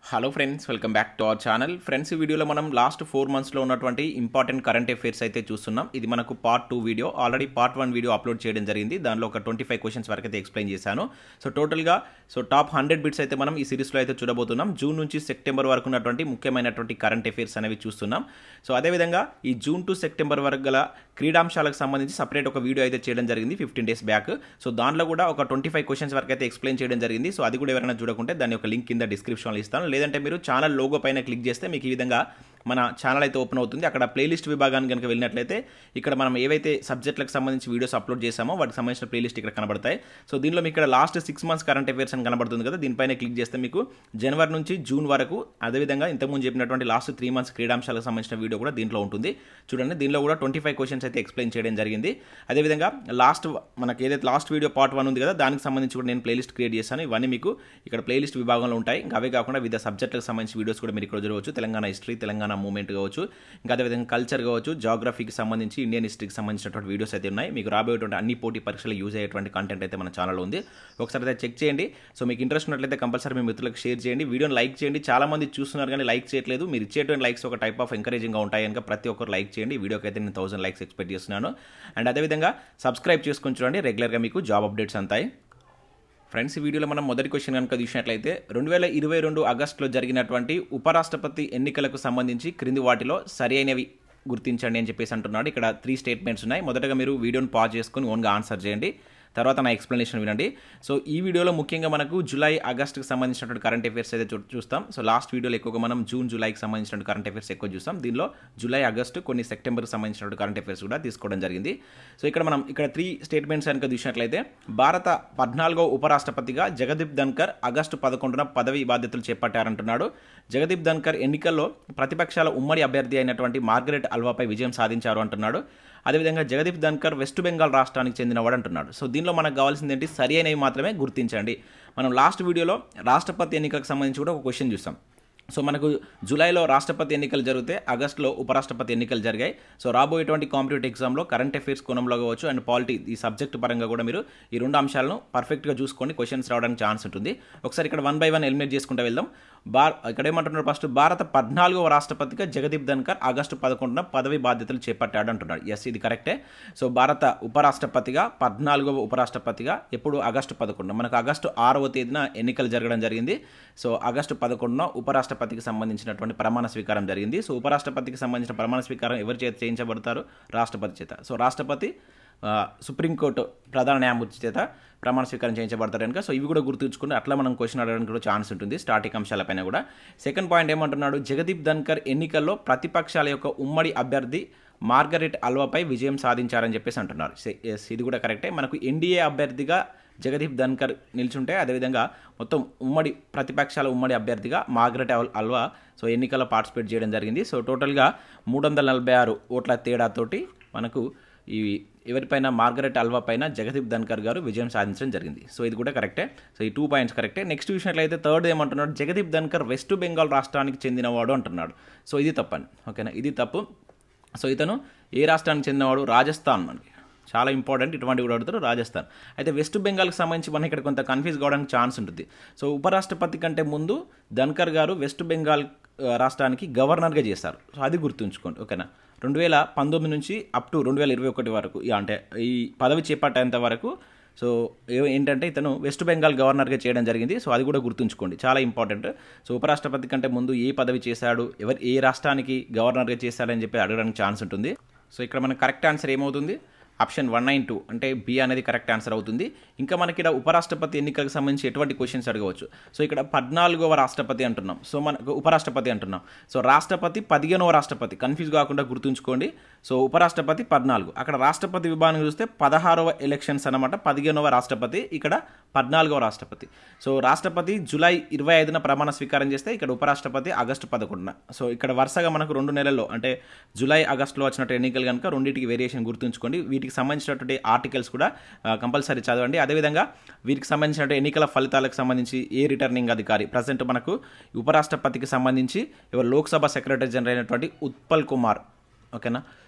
hello friends welcome back to our channel friends ఈ వీడియోలో మనం లాస్ట్ ఫోర్ మంత్స్లో ఉన్నటువంటి ఇంపార్టెంట్ కరెంట్ అఫైర్స్ అయితే చూస్తున్నాం ఇది మనకు part two video already part one video upload చేయడం జరిగింది దానిలో ఒక ట్వంటీ ఫైవ్ క్వశ్చన్స్ వరకు అయితే ఎక్స్ప్లెయిన్ చేశాను సో టోటల్గా సో టాప్ హండ్రెడ్ బిట్స్ అయితే మనం ఈ సిరీస్లో అయితే చూడబోతున్నాం జూన్ నుంచి సెప్టెంబర్ వరకు ఉన్నటువంటి ముఖ్యమైనటువంటి కరెంట్ అఫైర్స్ అనేవి చూస్తున్నాం సో అదేవిధంగా ఈ జూన్ టు సెప్టెంబర్ వరకు గల క్రీడాంశాలకు సంబంధించి సపరేట్ ఒక వీడియో అయితే చేయడం జరిగింది ఫిఫ్టీన్ డేస్ బ్యాక్ సో దాంట్లో కూడా ఒక ట్వంటీ ఫైవ్ క్వశ్చన్స్ వరకు అయితే ఎక్స్ప్లెయిన్ చేయడం జరిగింది సో అది కూడా ఎవరైనా చూడకుంటే దాని యొక్క లింక్ కింద డిస్క్రిప్షన్లో ఇస్తాను లేదంటే మీరు ఛానల్ లోగో పైన క్లిక్ చేస్తే మీకు ఈ విధంగా మన ఛానల్ అయితే ఓపెన్ అవుతుంది అక్కడ ప్లేలిస్ట్ విభాగానికి కనుక వెళ్ళినట్లయితే ఇక్కడ మనం ఏవైతే సబ్జెక్టులకు సంబంధించి వీడియోస్ అప్లోడ్ చేసామో వాటికి సంబంధించిన ప్లేలిస్ట్ ఇక్కడ కనబడతాయి సో దీనిలో మీకు ఇక్కడ last six months current affairs అని కనబడుతుంది కదా దీనిపైన క్లిక్ చేస్తే మీకు జనవరి నుంచి జూన్ వరకు అదేవిధంగా ఇంతకుముందు చెప్పినటువంటి లాస్ట్ త్రీ మంత్స్ క్రీడాంశాలకు సంబంధించిన వీడియో కూడా దీంట్లో ఉంటుంది చూడండి దీనిలో కూడా ట్వంటీ ఫైవ్ క్వశ్చన్స్ అయితే ఎక్స్ప్లెయిన్ చేయడం జరిగింది అదేవిధంగా లాస్ట్ మనకి ఏదైతే లాస్ట్ వీడియో పార్ట్ వన్ ఉంది కదా దానికి సంబంధించి కూడా నేను ప్లేలిస్ట్ క్రియేట్ చేశాను ఇవన్నీ మీకు ఇక్కడ ప్లేలిస్ట్ విభాగంలో ఉంటాయి ఇంకా అవే కాకుండా వివిధ సబ్జెక్టులకు సంబంధించి వీడియోస్ కూడా మీరు ఇక్కడ చూడవచ్చు తెలంగాణ హిస్టరీ తెలంగాణ మూమెంట్ కావచ్చు ఇంకా అదేవిధంగా కల్చర్ కావచ్చు జాగ్రఫీకి సంబంధించి ఇండియన్ హిస్టరీకి సంబంధించినటువంటి వీడియోస్ అయితే ఉన్నాయి మీకు రాబోయేటువంటి అన్ని పోటీ పరీక్షలు యూజ్ అయ్యేటువంటి కంటెంట్ అయితే మన ఛానల్లో ఉంది ఒకసారి అయితే చెక్ చేయండి సో మీకు ఇంట్రెస్ట్ ఉన్నట్లయితే కంపల్సరీ మీ మిత్రులకు షేర్ చేయండి వీడియోని లైక్ చేయండి చాలా మంది చూస్తున్నారు కానీ లైక్ చేయట్లేదు మీరు ఇచ్చేటువంటి లైక్స్ ఒక టైప్ ఆఫ్ ఎంకరేజింగ్గా ఉంటాయి కనుక ప్రతి ఒక్కరు లైక్ చేయండి వీడియోకి అయితే నేను థౌసండ్ లైక్స్ ఎక్స్పెక్ట్ చేస్తున్నాను అండ్ అదేవిధంగా సబ్స్క్రైబ్ చేసుకొని చూడండి రెగ్యులర్గా మీకు జాబ్ అప్డేట్స్ అంతాయి ఫ్రెండ్స్ ఈ వీడియోలో మనం మొదటి క్వశ్చన్ కనుక చూసినట్లయితే రెండు వేల ఇరవై రెండు ఆగస్టులో జరిగినటువంటి ఉపరాష్ట్రపతి ఎన్నికలకు సంబంధించి క్రింది వాటిలో సరి అయినవి గుర్తించండి అని చెప్పేసి అంటున్నాడు ఇక్కడ త్రీ స్టేట్మెంట్స్ ఉన్నాయి మొదటగా మీరు వీడియోని పాజ్ చేసుకొని ఓన్గా ఆన్సర్ చేయండి తర్వాత నా ఎక్స్ప్లెనేషన్ వినండి సో ఈ వీడియోలో ముఖ్యంగా మనకు జూలై ఆగస్ట్కి సంబంధించినటువంటి కరెంట్ అఫైర్స్ అయితే చూ చూస్తాం సో లాస్ట్ వీడియోలో ఎక్కువగా మనం జూన్ జూలైకి సంబంధించినటువంటి కరెంట్ అఫైర్స్ ఎక్కువ చూస్తాం దీనిలో జూలై ఆగస్టు కొన్ని సెప్టెంబర్కి సంబంధించినటువంటి కరెంట్ అఫైర్స్ కూడా తీసుకోవడం జరిగింది సో ఇక్కడ మనం ఇక్కడ త్రీ స్టేట్మెంట్స్ కనుక చూసినట్లయితే భారత పద్నాలుగో ఉపరాష్ట్రపతిగా జగదీప్ ధన్కర్ ఆగస్టు పదకొండున పదవి బాధ్యతలు చేపట్టారంటున్నాడు జగదీప్ ధన్కర్ ఎన్నికల్లో ప్రతిపక్షాల ఉమ్మడి అభ్యర్థి అయినటువంటి మార్గరెట్ అల్వాపై విజయం సాధించారు అంటున్నాడు అదేవిధంగా జగదీప్ ధన్కర్ వెస్ట్ బెంగాల్ రాష్ట్రానికి చెందినవాడు అంటున్నాడు సో దీనిలో మనకు కావాల్సింది ఏంటి సరి అయినవి మాత్రమే గుర్తించండి మనం లాస్ట్ వీడియోలో రాష్ట్రపతి ఎన్నికలకు సంబంధించి కూడా ఒక క్వశ్చన్ చూస్తాం సో మనకు జూలైలో రాష్ట్రపతి ఎన్నికలు జరిగితే ఆగస్టులో ఉపరాష్ట్రపతి ఎన్నికలు జరిగాయి సో రాబోయేటువంటి కాంపిటేటివ్ ఎగ్జామ్లో కరెంట్ అఫైర్స్ కోణంలో కావచ్చు అండ్ పాలిటీ ఈ సబ్జెక్ట్ పరంగా కూడా మీరు ఈ రెండు అంశాలను పర్ఫెక్ట్గా చూసుకోండి క్వశ్చన్స్ రావడానికి ఛాన్స్ ఉంటుంది ఒకసారి ఇక్కడ వన్ బై వన్ ఎలిమినేట్ చేసుకుంటూ వెళ్దాం భార్ ఇక్కడ ఏమంటున్నారు ఫస్ట్ భారత పద్నాలుగవ రాష్ట్రపతిగా జగదీప్ ధన్కర్ ఆగస్టు పదకొండున పదవి బాధ్యతలు చేపట్టాడు అంటున్నాడు ఎస్ ఇది కరెక్టే సో భారత ఉపరాష్ట్రపతిగా పద్నాలుగవ ఉపరాష్ట్రపతిగా ఎప్పుడు ఆగస్టు పదకొండున మనకు ఆగస్టు ఆరవ తేదీన ఎన్నికలు జరగడం జరిగింది సో ఆగస్టు పదకొండున ఉపరాష్ట్రపతికి సంబంధించినటువంటి ప్రమాణ స్వీకారం జరిగింది సో ఉపరాష్ట్రపతికి సంబంధించిన ప్రమాణ స్వీకారం ఎవరి చేత చేయించబడతారు రాష్ట్రపతి చేత సో రాష్ట్రపతి సుప్రీంకోర్టు ప్రధాన న్యాయమూర్తి చేత ప్రమాణ స్వీకారం చేయించబడతారు కనుక సో ఇవి కూడా గుర్తుంచుకుని అట్లా మనం క్వశ్చన్ అడగడానికి కూడా ఛాన్స్ ఉంటుంది స్టార్టింగ్ అంశాలపైన కూడా సెకండ్ పాయింట్ ఏమంటున్నాడు జగదీప్ ధన్కర్ ఎన్నికల్లో ప్రతిపక్షాల యొక్క ఉమ్మడి అభ్యర్థి మార్గరెట్ అల్వాపై విజయం సాధించారని చెప్పేసి అంటున్నారు ఇది కూడా కరెక్టే మనకు ఎన్డీఏ అభ్యర్థిగా జగదీప్ ధన్కర్ నిల్చుంటే అదేవిధంగా మొత్తం ఉమ్మడి ప్రతిపక్షాల ఉమ్మడి అభ్యర్థిగా మార్గరెట్ అల్వా సో ఎన్నికల్లో పార్టిసిపేట్ చేయడం జరిగింది సో టోటల్గా మూడు వందల నలభై ఆరు ఓట్ల తేడాతోటి మనకు ఈ ఎవరిపైన మార్గరెట్ అల్వా పైన జగదీప్ ధన్కర్ గారు విజయం సాధించడం జరిగింది సో ఇది కూడా కరెక్టే సో ఈ టూ పాయింట్స్ కరెక్టే నెక్స్ట్ చూసినట్లయితే థర్డ్ ఏమంటున్నాడు జగదీప్ ధన్కర్ వెస్ట్ బెంగాల్ రాష్ట్రానికి చెందినవాడు అంటున్నాడు సో ఇది తప్పని ఓకేనా ఇది తప్పు సో ఇతను ఏ రాష్ట్రానికి చెందినవాడు రాజస్థాన్ అండి చాలా ఇంపార్టెంట్ ఇటువంటి కూడా అడుగుతారు రాజస్థాన్ అయితే వెస్ట్ బెంగాల్కి సంబంధించి మనకి ఇక్కడ కొంత కన్ఫ్యూజ్ కావడానికి ఛాన్స్ ఉంటుంది సో ఉపరాష్ట్రపతి కంటే ముందు ధన్కర్ గారు వెస్ట్ బెంగాల్ రాష్ట్రానికి గవర్నర్గా చేశారు సో అది గుర్తుంచుకోండి ఓకేనా రెండు వేల పంతొమ్మిది నుంచి అప్ టు రెండు వేల ఇరవై ఒకటి వరకు అంటే ఈ పదవి చేపట్టేంత వరకు సో ఏంటంటే ఇతను వెస్ట్ బెంగాల్ గవర్నర్గా చేయడం జరిగింది సో అది కూడా గుర్తుంచుకోండి చాలా ఇంపార్టెంట్ సో ఉపరాష్ట్రపతి కంటే ముందు ఏ పదవి చేశాడు ఎవరు ఏ రాష్ట్రానికి గవర్నర్గా చేశాడని చెప్పి అడగడానికి ఛాన్స్ ఉంటుంది సో ఇక్కడ మనకు కరెక్ట్ ఆన్సర్ ఏమవుతుంది ఆప్షన్ వన్ నైన్ టూ అంటే బి అనేది కరెక్ట్ ఆన్సర్ అవుతుంది ఇంకా మనకి ఇక్కడ ఉపరాష్ట్రపతి ఎన్నికలకు సంబంధించి ఎటువంటి క్వశ్చన్స్ అడగవచ్చు సో ఇక్కడ పద్నాలుగవ రాష్ట్రపతి అంటున్నాం సో మనకు ఉపరాష్ట్రపతి అంటున్నాం సో రాష్ట్రపతి పదిహేనవ రాష్ట్రపతి కన్ఫ్యూజ్ కాకుండా గుర్తుంచుకోండి సో ఉపరాష్ట్రపతి పద్నాలుగు అక్కడ రాష్ట్రపతి విభాగం చూస్తే పదహారవ ఎలక్షన్స్ అనమాట పదిహేనవ రాష్ట్రపతి ఇక్కడ పద్నాలుగవ రాష్ట్రపతి సో రాష్ట్రపతి జూలై ఇరవై ఐదున ప్రమాణ స్వీకారం చేస్తే ఇక్కడ ఉపరాష్ట్రపతి ఆగస్టు పదకొండున సో ఇక్కడ వరుసగా మనకు రెండు నెలల్లో అంటే జూలై ఆగస్టులో వచ్చినట్టు ఎన్నికలు కనుక రెండింటికి వేరియేషన్ గుర్తుంచుకోండి వీటికి సంబంధించినటువంటి ఆర్టికల్స్ కూడా కంపల్సరీ చదవండి అదేవిధంగా వీరికి సంబంధించినటువంటి ఎన్నికల ఫలితాలకు సంబంధించి ఏ రిటర్నింగ్ అధికారి ప్రజెంట్ మనకు ఉపరాష్ట్రపతికి సంబంధించి ఎవరు లోక్సభ సెక్రటరీ జనరల్ అయినటువంటి ఉత్పల్ కుమార్ ఓకేనా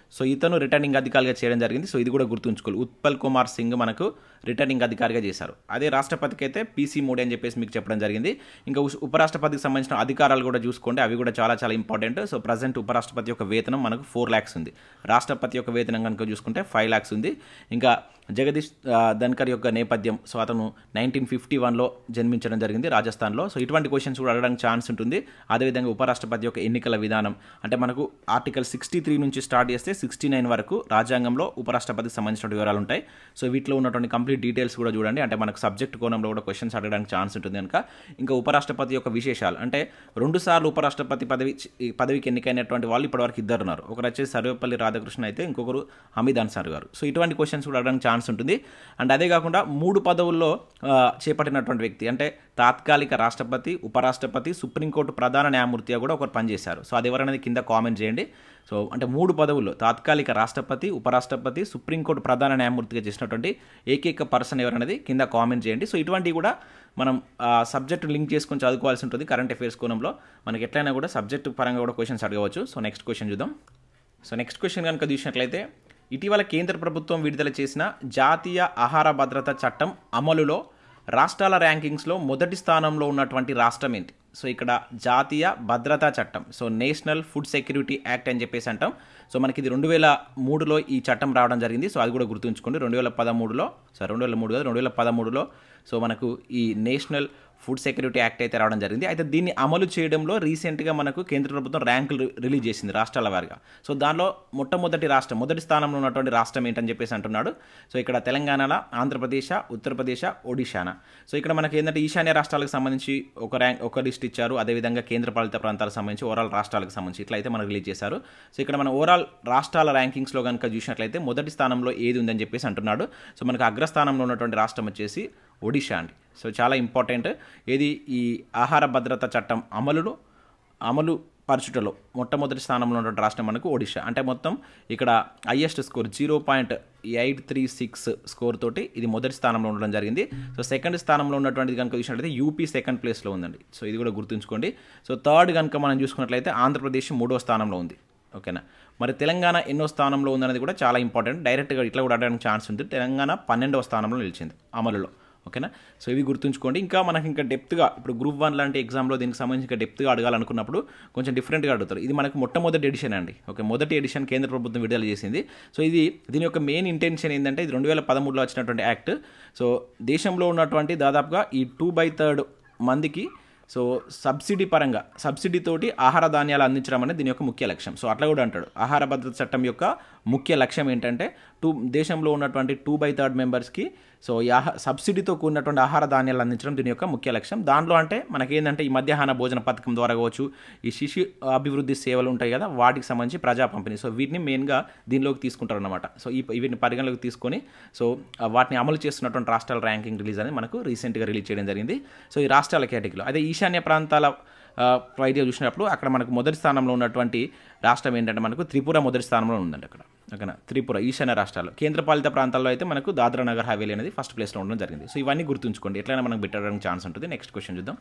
సో ఇతను రిటర్నింగ్ అధికారిగా చేయడం జరిగింది సో ఇది కూడా గుర్తుంచుకోవాలి ఉత్పల్ కుమార్ సింగ్ మనకు రిటర్నింగ్ అధికారిగా చేశారు అదే రాష్ట్రపతికి అయితే పీసీ మోడీ అని చెప్పేసి మీకు చెప్పడం జరిగింది ఇంకా ఉస్- ఉపరాష్ట్రపతికి సంబంధించిన అధికారాలు కూడా చూసుకోండి అవి కూడా చాలా చాలా ఇంపార్టెంట్ సో ప్రజెంట్ ఉపరాష్ట్రపతి యొక్క వేతనం మనకు ఫోర్ ల్యాక్స్ ఉంది రాష్ట్రపతి యొక్క వేతనం కనుక చూసుకుంటే ఫైవ్ ల్యాక్స్ ఉంది ఇంకా జగదీష్ ఆ, ధన్కర్ యొక్క నేపథ్యం సో అతను నైన్టీన్ ఫిఫ్టీ వన్లో జన్మించడం జరిగింది రాజస్థాన్లో సో ఇటువంటి క్వశ్చన్స్ కూడా అడగడానికి ఛాన్స్ ఉంటుంది అదేవిధంగా ఉపరాష్ట్రపతి యొక్క ఎన్నికల విధానం అంటే మనకు ఆర్టికల్ సిక్స్టీ త్రీ నుంచి స్టార్ట్ చేస్తే సిక్స్టీ నైన్ వరకు రాజ్యాంగంలో ఉపరాష్ట్రపతికి సంబంధించిన వివరాలు ఉంటాయి సో వీటిలో ఉన్నటువంటి కంప్లీట్ డీటెయిల్స్ కూడా చూడండి అంటే మనకు సబ్జెక్ట్ కోణంలో కూడా క్వశ్చన్స్ అడగడానికి ఛాన్స్ ఉంటుంది కనుక ఇంకా ఉపరాష్ట్రపతి యొక్క విశేషాలు అంటే రెండు సార్లు ఉపరాష్ట్రపతి పదవి ఈ పదవికి ఎన్నికైనటువంటి వాళ్ళు ఇప్పటివరకు ఇద్దరు ఉన్నారు ఒకరు వచ్చేసి సర్వేపల్లి రాధాకృష్ణ అయితే ఇంకొకరు హమీద్ అన్సార్ గారు సో ఇటువంటి క్వశ్చన్స్ కూడా అడగడానికి ఛాన్స్ ఉంటుంది అండ్ అదే కాకుండా మూడు పదవుల్లో ఆ, చేపట్టినటువంటి వ్యక్తి అంటే తాత్కాలిక రాష్ట్రపతి ఉపరాష్ట్రపతి సుప్రీంకోర్టు ప్రధాన న్యాయమూర్తిగా కూడా ఒకరు పనిచేశారు సో అది ఎవరనేది కింద కామెంట్ చేయండి సో అంటే మూడు పదవుల్లో తాత్కాలిక రాష్ట్రపతి ఉపరాష్ట్రపతి సుప్రీంకోర్టు ప్రధాన న్యాయమూర్తిగా చేసినటువంటి ఏకైక పర్సన్ ఎవరనేది కింద కామెంట్ చేయండి సో ఇటువంటివి కూడా మనం సబ్జెక్ట్ లింక్ చేసుకొని చదువుకోవాల్సి ఉంటుంది కరెంట్ అఫైర్స్ కోణంలో మనకి ఎట్లయినా కూడా సబ్జెక్ట్ పరంగా కూడా క్వశ్చన్స్ అడగవచ్చు సో నెక్స్ట్ క్వశ్చన్ చూద్దాం సో నెక్స్ట్ క్వశ్చన్ కనుక చూసినట్లయితే ఇటీవల కేంద్ర ప్రభుత్వం విడుదల చేసిన జాతీయ ఆహార భద్రత చట్టం అమలులో రాష్ట్రాల ర్యాంకింగ్స్లో మొదటి స్థానంలో ఉన్నటువంటి రాష్ట్రం ఏంటి సో ఇక్కడ జాతీయ భద్రతా చట్టం so national food security act అని చెప్పేసి అంటాం సో మనకి ఇది రెండు వేల మూడులో ఈ చట్టం రావడం జరిగింది సో అది కూడా గుర్తుంచుకోండి రెండు వేల పదమూడులో సో రెండు వేల మూడు కాదు రెండు వేల పదమూడులో సో మనకు ఈ నేషనల్ ఫుడ్ సెక్యూరిటీ యాక్ట్ అయితే రావడం జరిగింది అయితే దీన్ని అమలు చేయడంలో రీసెంట్గా మనకు కేంద్ర ప్రభుత్వం ర్యాంకులు రి- రిలీజ్ చేసింది రాష్ట్రాల వారిగా సో దానిలో మొట్టమొదటి రాష్ట్రం మొదటి స్థానంలో ఉన్నటువంటి రాష్ట్రం ఏంటని చెప్పేసి అంటున్నాడు సో ఇక్కడ తెలంగాణలో ఆంధ్రప్రదేశ్ ఉత్తరప్రదేశ్ ఒడిశానా సో ఇక్కడ మనకి ఏంటంటే ఈశాన్య రాష్ట్రాలకు సంబంధించి ఒక ర్యాంక్ ఒక లిస్ట్ ఇచ్చారు అదేవిధంగా కేంద్ర పాలిత ప్రాంతాలకు సంబంధించి ఓవరాల్ రాష్ట్రాలకు సంబంధించి ఇట్లా అయితే మనకు రిలీజ్ చేశారు సో ఇక్కడ మన ఓవరాల్ రాష్ట్రాల ర్యాంకింగ్స్లో కనుక చూసినట్లయితే మొదటి స్థానంలో ఏది ఉందని చెప్పేసి అంటున్నాడు సో మనకు అగ్రస్థానంలో ఉన్నటువంటి రాష్ట్రం వచ్చేసి ఒడిషా అండి సో చాలా ఇంపార్టెంట్ ఏది ఈ ఆహార భద్రత చట్టం అమలును అమలు పరచుటలో మొట్టమొదటి స్థానంలో ఉన్నటువంటి రాష్ట్రం మనకు ఒడిషా అంటే మొత్తం ఇక్కడ highest score zero point eight three six score తోటి ఇది మొదటి స్థానంలో ఉండడం జరిగింది సో సెకండ్ స్థానంలో ఉన్నటువంటిది కనుక చూసినట్లయితే యూపీ సెకండ్ ప్లేస్లో ఉందండి సో ఇది కూడా గుర్తుంచుకోండి సో థర్డ్ కనుక మనం చూసుకున్నట్లయితే ఆంధ్రప్రదేశ్ మూడో స్థానంలో ఉంది ఓకేనా మరి తెలంగాణ ఎన్నో స్థానంలో ఉందనేది కూడా చాలా ఇంపార్టెంట్ డైరెక్ట్గా ఇట్లా కూడా అడగడానికి ఛాన్స్ ఉంది తెలంగాణ పన్నెండవ స్థానంలో నిలిచింది అమలులో ఓకేనా సో ఇవి గుర్తుంచుకోండి ఇంకా మనకి ఇంకా డెప్త్గా ఇప్పుడు గ్రూప్ వన్ లాంటి ఎగ్జామ్లో దీనికి సంబంధించి ఇంకా డెప్త్గా అడగాలనుకున్నప్పుడు కొంచెం డిఫరెంట్గా అడుగుతారు ఇది మనకు మొట్టమొదటి ఎడిషన్ అండి ఓకే మొదటి ఎడిషన్ కేంద్ర ప్రభుత్వం విడుదల చేసింది సో ఇది దీని యొక్క మెయిన్ ఇంటెన్షన్ ఏంటంటే ఇది రెండు వేల పదమూడులో వచ్చినటువంటి యాక్ట్ సో దేశంలో ఉన్నటువంటి దాదాపుగా ఈ టూ బై థర్డ్ మందికి సో సబ్సిడీ పరంగా సబ్సిడీ తోటి ఆహార ధాన్యాలు అందించడం అనేది దీని యొక్క ముఖ్య లక్ష్యం సో అట్లా కూడా అంటాడు ఆహార భద్రత చట్టం యొక్క ముఖ్య లక్ష్యం ఏంటంటే టూ దేశంలో ఉన్నటువంటి టూ బై థర్డ్ మెంబర్స్కి సో ఈ ఆహా సబ్సిడీతో కూడినటువంటి ఆహార ధాన్యాలు అందించడం దీని యొక్క ముఖ్య లక్ష్యం దాంట్లో అంటే మనకేంటంటే ఈ మధ్యాహ్న భోజన పథకం ద్వారా కావచ్చు ఈ శిశు అభివృద్ధి సేవలు ఉంటాయి కదా వాటికి సంబంధించి ప్రజా పంపిణీ సో వీటిని మెయిన్గా దీనిలోకి తీసుకుంటారు అనమాట సో ఈ వీటిని పరిగణలోకి తీసుకొని సో ఆ వాటిని అమలు చేస్తున్నటువంటి రాష్ట్రాల ర్యాంకింగ్ రిలీజ్ అనేది మనకు రీసెంట్గా రిలీజ్ చేయడం జరిగింది సో ఈ రాష్ట్రాల కేటగిరీలో అదే ఈశాన్య ప్రాంతాల వైద్య చూసినప్పుడు అక్కడ మనకు మొదటి స్థానంలో ఉన్నటువంటి రాష్ట్రం ఏంటంటే మనకు త్రిపుర మొదటి స్థానంలో ఉందండి అక్కడ ఓకేనా త్రిపుర ఈశాన్య రాష్ట్రాల్లో కేంద్రపాలిత ప్రాంతాల్లో అయితే మనకు దాద్రా నగర్ హవేలీ అనేది ఫస్ట్ ప్లేస్లో ఉండడం జరిగింది సో ఇవన్నీ గుర్తుంచుకోండి ఎట్లయినా మనకు పెట్టడానికి ఛాన్స్ ఉంటుంది నెక్స్ట్ క్వశ్చన్ చూద్దాం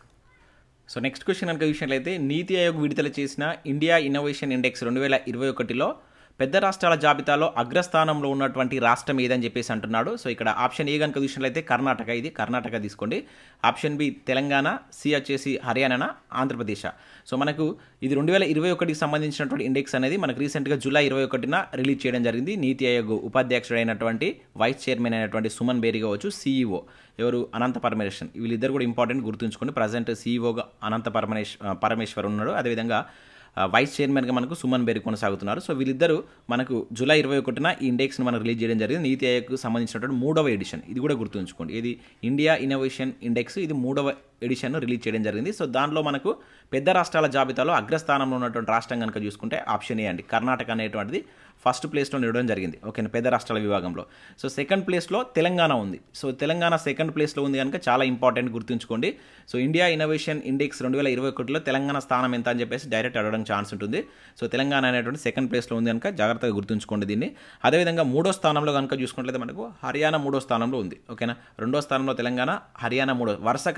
సో నెక్స్ట్ క్వశ్చన్ కనుక చూసినట్లయితే నీతి ఆయోగ్ విడుదల చేసిన ఇండియా ఇన్నోవేషన్ ఇండెక్స్ రెండు వేల ఇరవై ఒకటిలో పెద్ద రాష్ట్రాల జాబితాలో అగ్రస్థానంలో ఉన్నటువంటి రాష్ట్రం ఏదని చెప్పేసి అంటున్నాడు సో ఇక్కడ ఆప్షన్ ఏ కనుక చూసినట్లయితే కర్ణాటక ఇది కర్ణాటక తీసుకోండి ఆప్షన్ బి తెలంగాణ సి వచ్చేసి హర్యానా ఆంధ్రప్రదేశ్ సో మనకు ఇది రెండు వేల ఇరవై ఒకటికి సంబంధించినటువంటి ఇండెక్స్ అనేది మనకు రీసెంట్గా జూలై ఇరవై ఒకటిన రిలీజ్ చేయడం జరిగింది నీతి ఆయోగ్ ఉపాధ్యక్షుడు అయినటువంటి వైస్ చైర్మన్ అయినటువంటి సుమన్ బేరి కావచ్చు సీఈఓ ఎవరు అనంత పరమేశ్వరన్ వీళ్ళిద్దరు కూడా ఇంపార్టెంట్ గుర్తుంచుకోండి ప్రజెంట్ సీఈఓగా అనంత పరమేశ్ పరమేశ్వర్ ఉన్నాడు అదేవిధంగా ఆ, వైస్ చైర్మన్గా మనకు సుమన్ బేరి కొనసాగుతున్నారు సో వీళ్ళిద్దరూ మనకు జూలై ఇరవై ఒకటిన ఈ ఇండెక్స్ని మనం రిలీజ్ చేయడం జరిగింది నీతి ఆయోగ్కు సంబంధించినటువంటి మూడవ ఎడిషన్ ఇది కూడా గుర్తుంచుకోండి ఇది ఇండియా ఇన్నోవేషన్ ఇండెక్స్ ఇది మూడవ ఎడిషన్ రిలీజ్ చేయడం జరిగింది సో దానిలో మనకు పెద్ద రాష్ట్రాల జాబితాలో అగ్రస్థానంలో ఉన్నటువంటి రాష్ట్రం కనుక చూసుకుంటే ఆప్షన్ ఏ అండి కర్ణాటక అనేటువంటిది ఫస్ట్ ప్లేస్లో నిలవడం జరిగింది ఓకేనా పెద్ద రాష్ట్రాల విభాగంలో సో సెకండ్ ప్లేస్లో తెలంగాణ ఉంది సో తెలంగాణ సెకండ్ ప్లేస్లో ఉంది కనుక చాలా ఇంపార్టెంట్ గుర్తుంచుకోండి సో ఇండియా ఇన్నోవేషన్ ఇండెక్స్ రెండు వేల ఇరవై ఒకటిలో తెలంగాణ స్థానం ఎంత అని చెప్పేసి డైరెక్ట్ అడగడం ఛాన్స్ ఉంటుంది సో తెలంగాణ అనేటువంటి సెకండ్ ప్లేస్లో ఉంది కనుక జాగ్రత్తగా గుర్తుంచుకోండి దీన్ని అదేవిధంగా మూడో స్థానంలో కనుక చూసుకున్నట్లయితే మనకు హర్యానా మూడో స్థానంలో ఉంది ఓకేనా రెండో స్థానంలో తెలంగాణ హర్యానా మూడో వరుస క్రమంలో అమర్చ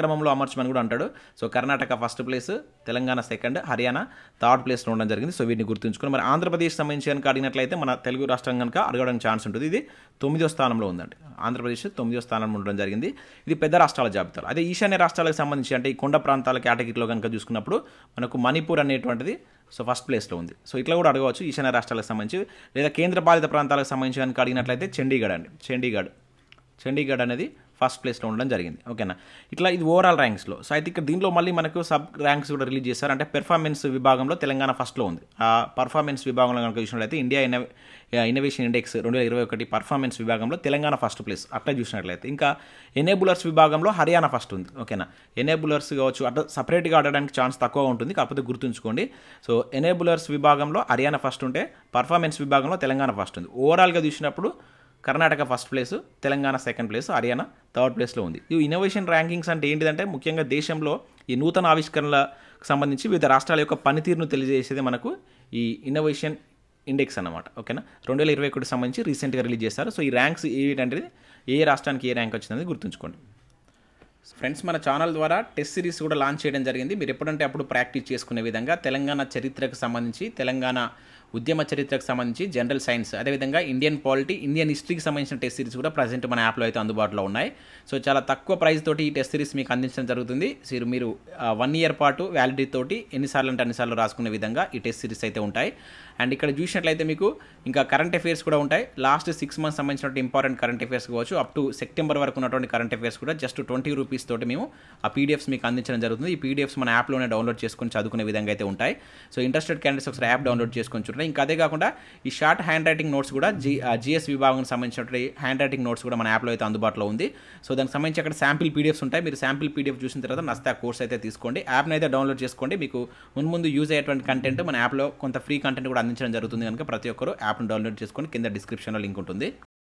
మార్చ్మన్ కూడా అంటాడు so Karnataka first place Telangana second Haryana third ప్లేస్లో ఉండడం జరిగింది సో వీటిని గుర్తుంచుకొని మరి ఆంధ్రప్రదేశ్ సంబంధించి కనుక అడిగినట్లయితే మన తెలుగు రాష్ట్రం కనుక అడగడానికి ఛాన్స్ ఉంటుంది ఇది తొమ్మిదో స్థానంలో ఉందండి ఆంధ్రప్రదేశ్ తొమ్మిదో స్థానంలో ఉండడం జరిగింది ఇది పెద్ద రాష్ట్రాల జాబితాలో అదే ఈశాన్య రాష్ట్రాలకు సంబంధించి అంటే ఈ కొండ ప్రాంతాల కేటగిరీలో కనుక చూసుకున్నప్పుడు మనకు మణిపూర్ అనేటువంటిది సో ఫస్ట్ ప్లేస్లో ఉంది సో ఇట్లా కూడా అడగవచ్చు ఈశాన్య రాష్ట్రాలకు సంబంధించి లేదా కేంద్ర పాలిత ప్రాంతాలకు సంబంధించి కనుక అడిగినట్లయితే చండీగఢ్ అండి చండీగఢ్ చండీగఢ్ అనేది ఫస్ట్ ప్లేస్లో ఉండడం జరిగింది ఓకేనా ఇట్లా ఇది ఓవరాల్ ర్యాంక్స్లో సో అయితే ఇక్కడ దీంట్లో మళ్ళీ మనకు సబ్ ర్యాంక్స్ కూడా రిలీజ్ చేశారు అంటే పెర్ఫార్మెన్స్ విభాగంలో తెలంగాణ ఫస్ట్లో ఉంది ఆ పర్ఫార్మెన్స్ విభాగంలో కనుక చూసినట్లయితే ఇండియా ఇన్నో ఇన్నోవేషన్ ఇండెక్స్ రెండు వేల ఇరవై ఒకటి పర్ఫార్మెన్స్ విభాగంలో తెలంగాణ ఫస్ట్ ప్లేస్ అట్లా చూసినట్లయితే ఇంకా ఎనేబులర్స్ విభాగంలో హర్యానా ఫస్ట్ ఉంది ఓకేనా ఎనేబులర్స్ కావచ్చు అట్లా సపరేట్గా ఆడడానికి ఛాన్స్ తక్కువ ఉంటుంది కాకపోతే గుర్తుంచుకోండి సో ఎనేబులర్స్ విభాగంలో హర్యానా ఫస్ట్ ఉంటే పర్ఫార్మెన్స్ విభాగంలో తెలంగాణ ఫస్ట్ ఉంది ఓవరాల్గా చూసినప్పుడు Karnataka first place Telangana second place Haryana third ప్లేస్లో ఉంది ఈ ఇన్నోవేషన్ ర్యాంకింగ్స్ అంటే ఏంటిదంటే ముఖ్యంగా దేశంలో ఈ నూతన ఆవిష్కరణలకు సంబంధించి వివిధ రాష్ట్రాల యొక్క పనితీరును తెలియజేసేది మనకు ఈ ఇన్నోవేషన్ ఇండెక్స్ అన్నమాట ఓకేనా రెండు వేల ఇరవై ఒకటి సంబంధించి రీసెంట్గా రిలీజ్ చేశారు సో ఈ ర్యాంక్స్ ఏంటంటే ఏ రాష్ట్రానికి ఏ ర్యాంక్ వచ్చిందని గుర్తుంచుకోండి ఫ్రెండ్స్ మన ఛానల్ ద్వారా టెస్ట్ సిరీస్ కూడా లాంచ్ చేయడం జరిగింది మీరు ఎప్పుడంటే అప్పుడు ప్రాక్టీస్ చేసుకునే విధంగా తెలంగాణ చరిత్రకు సంబంధించి తెలంగాణ ఉద్యమ చరిత్రకు సంబంధించి జనరల్ సైన్స్ అదేవిధంగా ఇండియన్ పాలిటీ ఇండియన్ హిస్టరీకి సంబంధించిన టెస్ట్ సిరీస్ కూడా ప్రజెంట్ మన యాప్లో అయితే అందుబాటులో ఉన్నాయి సో చాలా తక్కువ ప్రైస్ తోటి ఈ టెస్ట్ సిరీస్ మీకు అందించడం జరుగుతుంది సో మీరు వన్ ఇయర్ పాటు వ్యాలిడిటీ తోటి ఎన్నిసార్లు అంటే అన్నిసార్లు రాసుకునే విధంగా ఈ టెస్ట్ సిరీస్ అయితే ఉంటాయి అండ్ ఇక్కడ చూసినట్లయితే మీకు ఇంకా కరెంట్ అఫైర్స్ కూడా ఉంటాయి లాస్ట్ సిక్స్ మంత్స్ సంబంధించిన ఇంపార్టెంట్ కరెంట్ అఫైర్స్ కావచ్చు అప్ టు సెప్టెంబర్ వరకు ఉన్నటువంటి కరెంట్ అఫైర్స్ కూడా జస్ట్ ట్వంటీ రూపీస్ తోటి మేము ఆ పీడిఎఫ్స్ మీకు అందించడం జరుగుతుంది ఈ పీడిఎఫ్స్ మన యాప్లోనే డౌన్లోడ్ చేసుకొని చదువుకునే విధంగా అయితే ఉంటాయి సో ఇంట్రెస్టెడ్ క్యాండిడేట్స్ ఒకసారి యాప్ డౌన్లోడ్ చేసుకొని చూడండి ఇంకా అదే కాకుండా ఈ షార్ట్ హ్యాండ్ రైటింగ్ నోట్స్ కూడా జీ జిఎస్ విభాగానికి సంబంధించినటువంటి హ్యాండ్ రైటింగ్ నోట్స్ కూడా మన యాప్లో అయితే అందుబాటులో ఉంది సో దానికి సంబంధించి అక్కడ శాంపిల్ పీడిఎఫ్స్ ఉంటాయి మీరు శాంపిల్ పీడిఎఫ్ చూసిన తర్వాత నస్తే ఆ కోర్స్ అయితే తీసుకోండి యాప్ని అయితే డౌన్లోడ్ చేసుకోండి మీకు మున్ముందు యూజ్ అయ్యేటువంటి కంటెంట్ మన యాప్లో కొంత ఫ్రీ కంటెంట్ కూడా అందించడం జరుగుతుంది కనుక ప్రతి ఒక్కరు యాప్ను డౌన్లోడ్ చేసుకొని కింద డిస్క్రిప్షన్లో లింక్ ఉంటుంది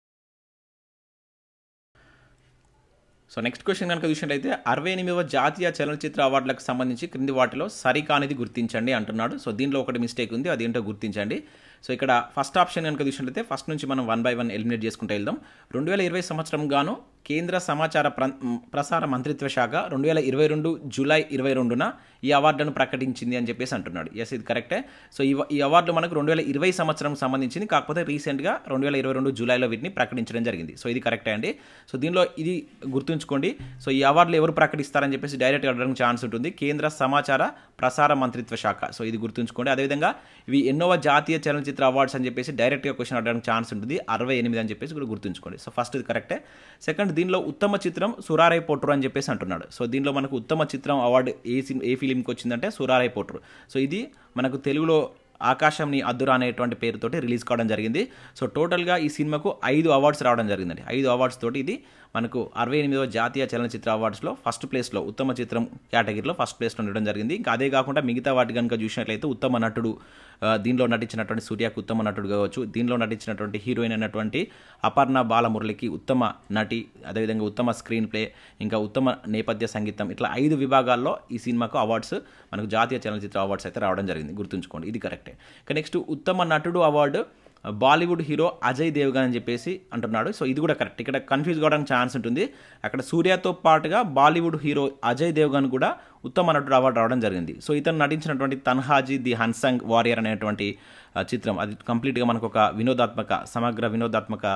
సో నెక్స్ట్ క్వశ్చన్ కనుక చూసినట్లయితే అరవై ఎనిమిదవ జాతీయ చలనచిత్ర అవార్డులకు సంబంధించి క్రింది వాటిలో సరికానిది గుర్తించండి అంటున్నాడు సో దీనిలో ఒకటి మిస్టేక్ ఉంది అదేంటో గుర్తించండి సో ఇక్కడ ఫస్ట్ ఆప్షన్ కనుక చూసినట్లయితే ఫస్ట్ నుంచి మనం వన్ బై వన్ ఎలిమినేట్ చేసుకుంటూ వెళ్దాం రెండు వేల ఇరవై సంవత్సరం గాను కేంద్ర సమాచార ప్ర ప్రసార మంత్రిత్వ శాఖ రెండు వేల ఇరవై రెండు జూలై ఇరవై రెండున ఈ అవార్డును ప్రకటించింది అని చెప్పేసి అంటున్నాడు ఎస్ ఇది కరెక్టే సో ఈ ఈ అవార్డు మనకు రెండు వేల ఇరవై సంవత్సరం సంబంధించింది కాకపోతే రీసెంట్గా రెండు వేల ఇరవై రెండు జూలైలో వీటిని ప్రకటించడం జరిగింది సో ఇది కరెక్టే అండి సో దీనిలో ఇది గుర్తుంచుకోండి సో ఈ అవార్డులు ఎవరు ప్రకటిస్తారని చెప్పేసి డైరెక్ట్ అడగడానికి ఛాన్స్ ఉంటుంది కేంద్ర సమాచార ప్రసార మంత్రిత్వ శాఖ సో ఇది గుర్తుంచుకోండి అదేవిధంగా ఇవి ఎన్నోవ జాతీయ చలనచిత్ర అవార్డ్స్ అని చెప్పేసి డైరెక్ట్గా క్వశ్చన్ అడగడానికి ఛాన్స్ ఉంటుంది అరవై ఎనిమిది అని చెప్పేసి కూడా గుర్తుంచుకోండి సో ఫస్ట్ ఇది కరెక్టే సెకండ్ దీనిలో ఉత్తమ చిత్రం సురారై పోట్రు అని చెప్పేసి అంటున్నాడు సో దీనిలో మనకు ఉత్తమ చిత్రం అవార్డు ఏ సిమ్ ఏ ఫిలింకి వచ్చిందంటే సురారై పోట్రు సో ఇది మనకు తెలుగులో ఆకాశంని అద్దురా అనేటువంటి పేరుతోటి రిలీజ్ కావడం జరిగింది సో టోటల్గా ఈ సినిమాకు ఐదు అవార్డ్స్ రావడం జరిగిందండి ఐదు అవార్డ్స్ తోటి ఇది మనకు అరవై ఎనిమిదవ జాతీయ చలనచిత్ర అవార్డ్స్లో ఫస్ట్ ప్లేస్లో ఉత్తమ చిత్రం కేటగిరీలో ఫస్ట్ ప్లేస్లో ఉండడం జరిగింది ఇంకా అదే కాకుండా మిగతా వాటి కనుక చూసినట్లయితే ఉత్తమ నటుడు దీనిలో నటించినటువంటి సూర్యకు ఉత్తమ నటుడు కావచ్చు దీనిలో నటించినటువంటి హీరోయిన్ అయినటువంటి అపర్ణ బాలమురళికి ఉత్తమ నటి అదేవిధంగా ఉత్తమ స్క్రీన్ ప్లే ఇంకా ఉత్తమ నేపథ్య సంగీతం ఇట్లా ఐదు విభాగాల్లో ఈ సినిమాకు అవార్డ్స్ మనకు జాతీయ చలనచిత్ర అవార్డ్స్ అయితే రావడం జరిగింది గుర్తుంచుకోండి ఇది కరెక్టే ఇక నెక్స్ట్ ఉత్తమ నటుడు award Bollywood hero Ajay Devgn అని చెప్పేసి అంటున్నాడు సో ఇది కూడా కరెక్ట్ ఇక్కడ కన్ఫ్యూజ్ కావడానికి ఛాన్స్ ఉంటుంది అక్కడ సూర్యతో పాటుగా బాలీవుడ్ హీరో అజయ్ దేవ్గన్ కూడా ఉత్తమ నటుడు అవార్డు రావడం జరిగింది సో ఇతను నటించినటువంటి తన్హాజీ ది హన్సంగ్ వారియర్ అనేటువంటి చిత్రం అది కంప్లీట్గా మనకు ఒక వినోదాత్మక సమగ్ర వినోదాత్మక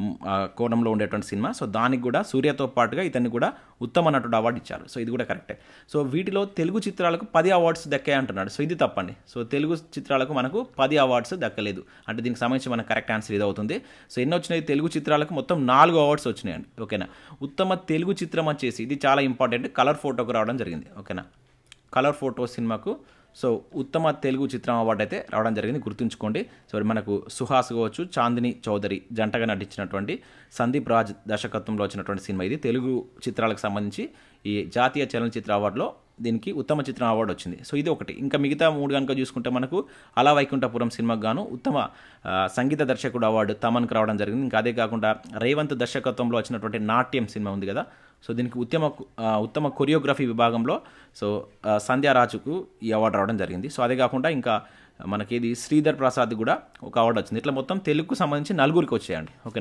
కోణంలో ఉండేటువంటి సినిమా సో దానికి కూడా సూర్యతో పాటుగా ఇతన్ని కూడా ఉత్తమ నటుడు అవార్డు ఇచ్చారు సో ఇది కూడా కరెక్టే సో వీటిలో తెలుగు చిత్రాలకు పది అవార్డ్స్ దక్కాయి అంటున్నాడు సో ఇది తప్పండి సో తెలుగు చిత్రాలకు మనకు పది అవార్డ్స్ దక్కలేదు అంటే దీనికి సంబంధించి మనకు కరెక్ట్ ఆన్సర్ ఇది అవుతుంది సో ఎన్ని వచ్చినాయి తెలుగు చిత్రాలకు మొత్తం నాలుగు అవార్డ్స్ వచ్చినాయండి ఓకేనా ఉత్తమ తెలుగు చిత్రం వచ్చేసి ఇది చాలా ఇంపార్టెంట్ కలర్ ఫోటోకు రావడం జరిగింది ఓకేనా కలర్ ఫోటో సినిమాకు సో ఉత్తమ తెలుగు చిత్రం అవార్డు అయితే రావడం జరిగింది గుర్తుంచుకోండి సో మనకు సుహాస్ కావచ్చు చాందిని చౌదరి జంటగా నటించినటువంటి సందీప్ రాజ్ దర్శకత్వంలో వచ్చినటువంటి సినిమా ఇది తెలుగు చిత్రాలకు సంబంధించి ఈ జాతీయ చలనచిత్ర అవార్డులో దీనికి ఉత్తమ చిత్రం అవార్డు వచ్చింది సో ఇది ఒకటి ఇంకా మిగతా మూడు కనుక చూసుకుంటే మనకు అలా వైకుంఠపురం సినిమాకు గాను ఉత్తమ సంగీత దర్శకుడు అవార్డు తమన్కి రావడం జరిగింది ఇంకా అదే కాకుండా రేవంత్ దర్శకత్వంలో వచ్చినటువంటి నాట్యం సినిమా ఉంది కదా సో దీనికి ఉత్తమ ఉత్తమ కొరియోగ్రఫీ విభాగంలో సో సంధ్యారాజుకు ఈ అవార్డు రావడం జరిగింది సో అదే కాకుండా ఇంకా మనకి ఇది శ్రీధర్ ప్రసాద్ కూడా ఒక అవార్డు వచ్చింది ఇట్లా మొత్తం తెలుగుకు సంబంధించి నలుగురికి వచ్చాయండి ఓకేనా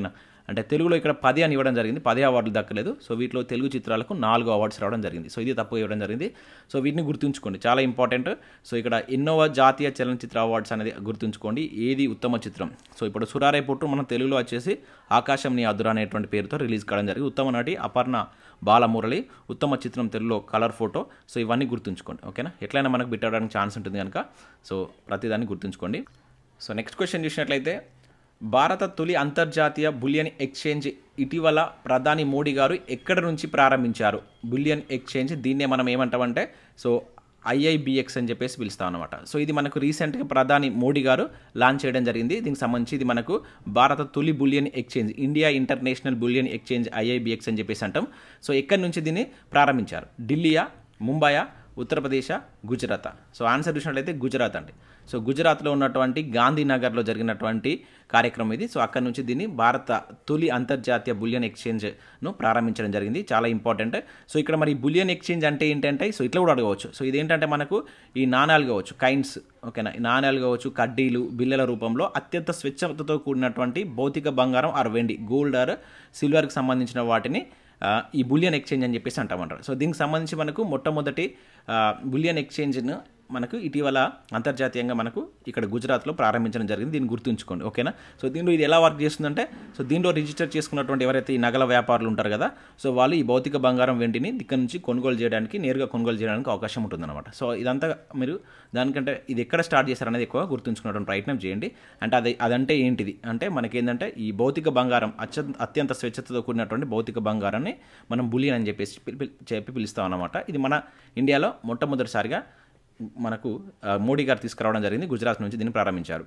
అంటే తెలుగులో ఇక్కడ పది అని ఇవ్వడం జరిగింది పది అవార్డులు దక్కలేదు సో వీటిలో తెలుగు చిత్రాలకు నాలుగు అవార్డ్స్ రావడం జరిగింది సో ఇది తప్పు ఇవ్వడం జరిగింది సో వీటిని గుర్తుంచుకోండి చాలా ఇంపార్టెంట్ సో ఇక్కడ ఎన్నోవ జాతీయ చలనచిత్ర అవార్డ్స్ అనేది గుర్తుంచుకోండి ఏది ఉత్తమ చిత్రం సో ఇప్పుడు సురారే పుట్టు మన తెలుగులో వచ్చేసి ఆకాశం నీ అదురా అనేటువంటి పేరుతో రిలీజ్ కావడం జరిగింది ఉత్తమ నటి అపర్ణ బాలమురళి ఉత్తమ చిత్రం తెలుగులో కలర్ ఫోటో సో ఇవన్నీ గుర్తుంచుకోండి ఓకేనా ఎట్లయినా మనకు బిట్టడానికి ఛాన్స్ ఉంటుంది కనుక సో ప్రతిదాన్ని గుర్తుంచుకోండి సో నెక్స్ట్ క్వశ్చన్ చూసినట్లయితే భారత తొలి అంతర్జాతీయ బులియన్ ఎక్స్చేంజ్ ఇటీవల ప్రధాని మోడీ గారు ఎక్కడి నుంచి ప్రారంభించారు బులియన్ ఎక్స్చేంజ్ దీన్నే మనం ఏమంటామంటే సో ఐఐబిఎక్స్ అని చెప్పేసి పిలుస్తాం అనమాట సో ఇది మనకు రీసెంట్గా ప్రధాని మోడీ గారు లాంచ్ చేయడం జరిగింది దీనికి సంబంధించి ఇది మనకు భారత తొలి bullion exchange India international bullion exchange IIBX అని చెప్పేసి అంటాం సో ఎక్కడి నుంచి దీన్ని ప్రారంభించారు ఢిల్లీయా ముంబయా ఉత్తరప్రదేశ్ గుజరాత్ సో ఆన్సర్ చూసినట్లయితే గుజరాత్ అండి సో గుజరాత్లో ఉన్నటువంటి గాంధీనగర్లో జరిగినటువంటి కార్యక్రమం ఇది సో అక్కడ నుంచి దీన్ని భారత తొలి అంతర్జాతీయ బులియన్ ఎక్స్చేంజ్ను ప్రారంభించడం జరిగింది చాలా ఇంపార్టెంట్ సో ఇక్కడ మరి బులియన్ ఎక్స్చేంజ్ అంటే ఏంటంటే సో ఇట్లా కూడా అడగవచ్చు సో ఇదేంటంటే మనకు ఈ నాణాలు కావచ్చు కైన్స్ ఓకేనా ఈ నాణాలు కావచ్చు కడ్డీలు బిల్లల రూపంలో అత్యంత స్వచ్ఛతతో కూడినటువంటి భౌతిక బంగారం ఆర్ వెండి గోల్డ్ ఆర్ సిల్వర్కి సంబంధించిన వాటిని ఆ, ఈ బులియన్ ఎక్స్చేంజ్ అని చెప్పేసి అంటామంటారు సో దీనికి సంబంధించి మనకు మొట్టమొదటి బులియన్ ఎక్స్చేంజ్ను మనకు ఇటీవల అంతర్జాతీయంగా మనకు ఇక్కడ గుజరాత్లో ప్రారంభించడం జరిగింది దీన్ని గుర్తుంచుకోండి ఓకేనా సో దీనిలో ఇది ఎలా వర్క్ చేస్తుందంటే సో దీనిలో రిజిస్టర్ చేసుకున్నటువంటి ఎవరైతే ఈ నగల వ్యాపారులు ఉంటారు కదా సో వాళ్ళు ఈ భౌతిక బంగారం వెండిని ఇక్కడ నుంచి కొనుగోలు చేయడానికి నేరుగా కొనుగోలు చేయడానికి అవకాశం ఉంటుందన్నమాట సో ఇదంతా మీరు దానికంటే ఇది ఎక్కడ స్టార్ట్ చేశారనేది ఎక్కువ గుర్తుంచుకున్నటువంటి ప్రయత్నం చేయండి అంటే అది అదంటే ఏంటిది అంటే మనకేంటంటే ఈ భౌతిక బంగారం అత్యంత అత్యంత స్వచ్ఛతతో కూడినటువంటి భౌతిక బంగారాన్ని మనం బులియన్ అని చెప్పేసి పిలి- పిలి- చెప్పి పిలుస్తాం అన్నమాట ఇది మన ఇండియాలో మొట్టమొదటిసారిగా మనకు ఆ, మోడీ గారు తీసుకురావడం జరిగింది గుజరాత్ నుంచి దీన్ని ప్రారంభించారు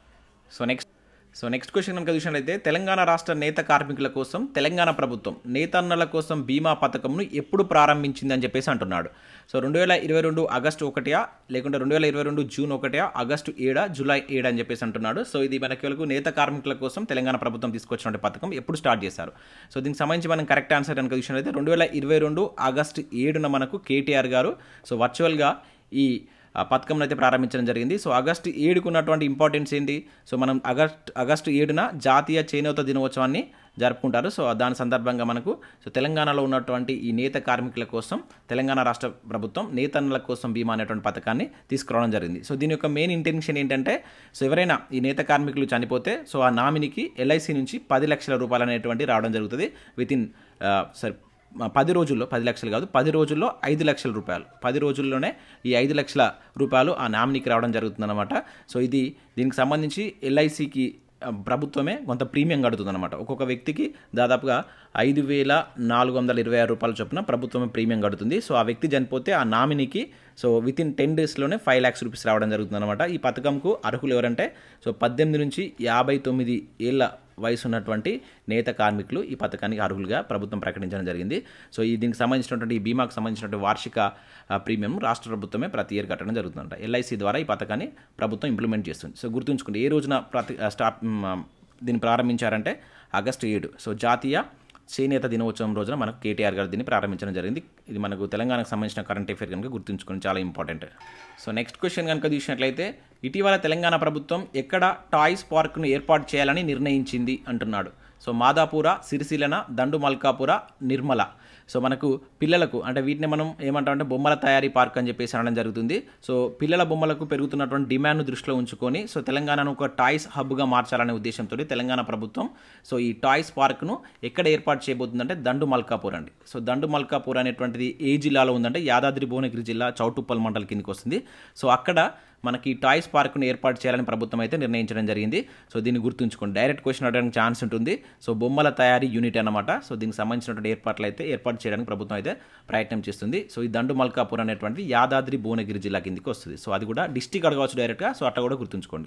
so next so next question కనుక చూసినట్లయితే తెలంగాణ రాష్ట్ర నేత కార్మికుల కోసం తెలంగాణ ప్రభుత్వం నేతన్నల కోసం బీమా పథకంను ఎప్పుడు ప్రారంభించింది అని చెప్పేసి అంటున్నాడు సో రెండు వేల ఇరవై రెండు ఆగస్టు ఒకటియా లేకుంటే రెండు వేల ఇరవై రెండు జూన్ ఒకటియా ఆగస్టు ఏడా జూలై ఏడా అని చెప్పేసి అంటున్నాడు సో ఇది మనకి వరకు నేత కార్మికుల కోసం తెలంగాణ ప్రభుత్వం తీసుకొచ్చినటువంటి పథకం ఎప్పుడు స్టార్ట్ చేశారు సో దీనికి సంబంధించి మనం కరెక్ట్ ఆన్సర్ కనుక చూసినట్లయితే రెండు వేల ఇరవై రెండు ఆగస్టు ఏడున మనకు కేటీఆర్ గారు సో వర్చువల్గా ఈ ఆ పథకంను అయితే ప్రారంభించడం జరిగింది సో ఆగస్టు ఏడుకు ఉన్నటువంటి ఇంపార్టెన్స్ ఏంటి సో మనం ఆగస్ట్ ఆగస్టు ఏడున జాతీయ చేనేత దినోత్సవాన్ని జరుపుకుంటారు సో దాని సందర్భంగా మనకు సో తెలంగాణలో ఉన్నటువంటి ఈ నేత కార్మికుల కోసం తెలంగాణ రాష్ట్ర ప్రభుత్వం నేతన్నల కోసం బీమా అనేటువంటి పథకాన్ని తీసుకురావడం జరిగింది సో దీని యొక్క మెయిన్ ఇంటెన్షన్ ఏంటంటే సో ఎవరైనా ఈ నేత కార్మికులు చనిపోతే సో ఆ నామినికి ఎల్ఐసి నుంచి పది లక్షల రూపాయలు అనేటువంటి రావడం జరుగుతుంది విత్ ఇన్ సరే పది రోజుల్లో పది లక్షలు కాదు పది రోజుల్లో ఐదు లక్షల రూపాయలు పది రోజుల్లోనే ఈ ఐదు లక్షల రూపాయలు ఆ నామినీకి రావడం జరుగుతుందన్నమాట సో ఇది దీనికి సంబంధించి ఎల్ఐసికి ప్రభుత్వమే కొంత ప్రీమియం కడుతుందన్నమాట ఒక్కొక్క వ్యక్తికి దాదాపుగా ఐదు వేల నాలుగు వందల ఇరవై ఆరు రూపాయల చొప్పున ప్రభుత్వమే ప్రీమియం కడుతుంది సో ఆ వ్యక్తి చనిపోతే ఆ నామినీకి సో విత్ ఇన్ టెన్ డేస్లోనే ఫైవ్ ల్యాక్స్ రూపీస్ రావడం జరుగుతుందన్నమాట ఈ పథకంకు అర్హులు ఎవరంటే సో పద్దెనిమిది నుంచి యాభై తొమ్మిది ఏళ్ళ వయసు ఉన్నటువంటి నేత కార్మికులు ఈ పథకానికి అర్హులుగా ప్రభుత్వం ప్రకటించడం జరిగింది సో ఈ దీనికి సంబంధించినటువంటి ఈ బీమాకు సంబంధించినటువంటి వార్షిక ఆ, ప్రీమియం రాష్ట్ర ప్రభుత్వమే ప్రతి ఇయర్ కట్టడం జరుగుతుందంట ఎల్ఐసి ద్వారా ఈ పథకాన్ని ప్రభుత్వం ఇంప్లిమెంట్ చేస్తుంది సో గుర్తుంచుకోండి ఏ రోజున ప్రతి ఆ, స్టార్ట్ మ్, ఆ, దీన్ని ప్రారంభించారంటే ఆగస్టు ఏడు సో జాతీయ చేనేత దినోత్సవం రోజున మనకు కేటీఆర్ గారు దీన్ని ప్రారంభించడం జరిగింది ఇది మనకు తెలంగాణకు సంబంధించిన కరెంట్ అఫేర్ కనుక గుర్తుంచుకొని చాలా ఇంపార్టెంట్ సో నెక్స్ట్ క్వశ్చన్ కనుక చూసినట్లయితే ఇటీవల తెలంగాణ ప్రభుత్వం ఎక్కడ టాయ్స్ పార్క్ను ఏర్పాటు చేయాలని నిర్ణయించింది అంటున్నాడు సో మాదాపూర సిరిసిల్లన దండు మల్కాపుర నిర్మల సో మనకు పిల్లలకు అంటే వీటిని మనం ఏమంటామంటే బొమ్మల తయారీ పార్క్ అని చెప్పేసి అనడం జరుగుతుంది సో పిల్లల బొమ్మలకు పెరుగుతున్నటువంటి డిమాండ్ను దృష్టిలో ఉంచుకొని సో తెలంగాణను ఒక టాయ్స్ హబ్గా మార్చాలనే ఉద్దేశంతో తెలంగాణ ప్రభుత్వం సో ఈ టాయ్స్ పార్క్ను ఎక్కడ ఏర్పాటు చేయబోతుందంటే దండు మల్కాపూర్ అండి సో దండు మల్కాపూర్ అనేటువంటిది ఏ జిల్లాలో ఉందంటే యాదాద్రి భువనగిరి జిల్లా చౌటుప్పల్ మండల్ కిందకి వస్తుంది సో అక్కడ మనకి టాయ్స్ పార్క్ను ఏర్పాటు చేయాలని ప్రభుత్వం అయితే నిర్ణయించడం జరిగింది సో దీన్ని గుర్తుంచుకోండి డైరెక్ట్ క్వశ్చన్ అడగడానికి ఛాన్స్ ఉంటుంది సో బొమ్మల తయారీ యూనిట్ అనమాట సో దీనికి సంబంధించినటువంటి ఏర్పాట్లు అయితే ఏర్పాటు చేయడానికి ప్రభుత్వం అయితే ప్రయత్నం చేస్తుంది సో ఈ దండు మల్కాపూర్ అనేటువంటిది యాదాద్రి భువనగిరి జిల్లా కిందకి వస్తుంది సో అది కూడా డిస్టిక్ అడగవచ్చు డైరెక్ట్గా సో అట్లా కూడా గుర్తుంచుకోండి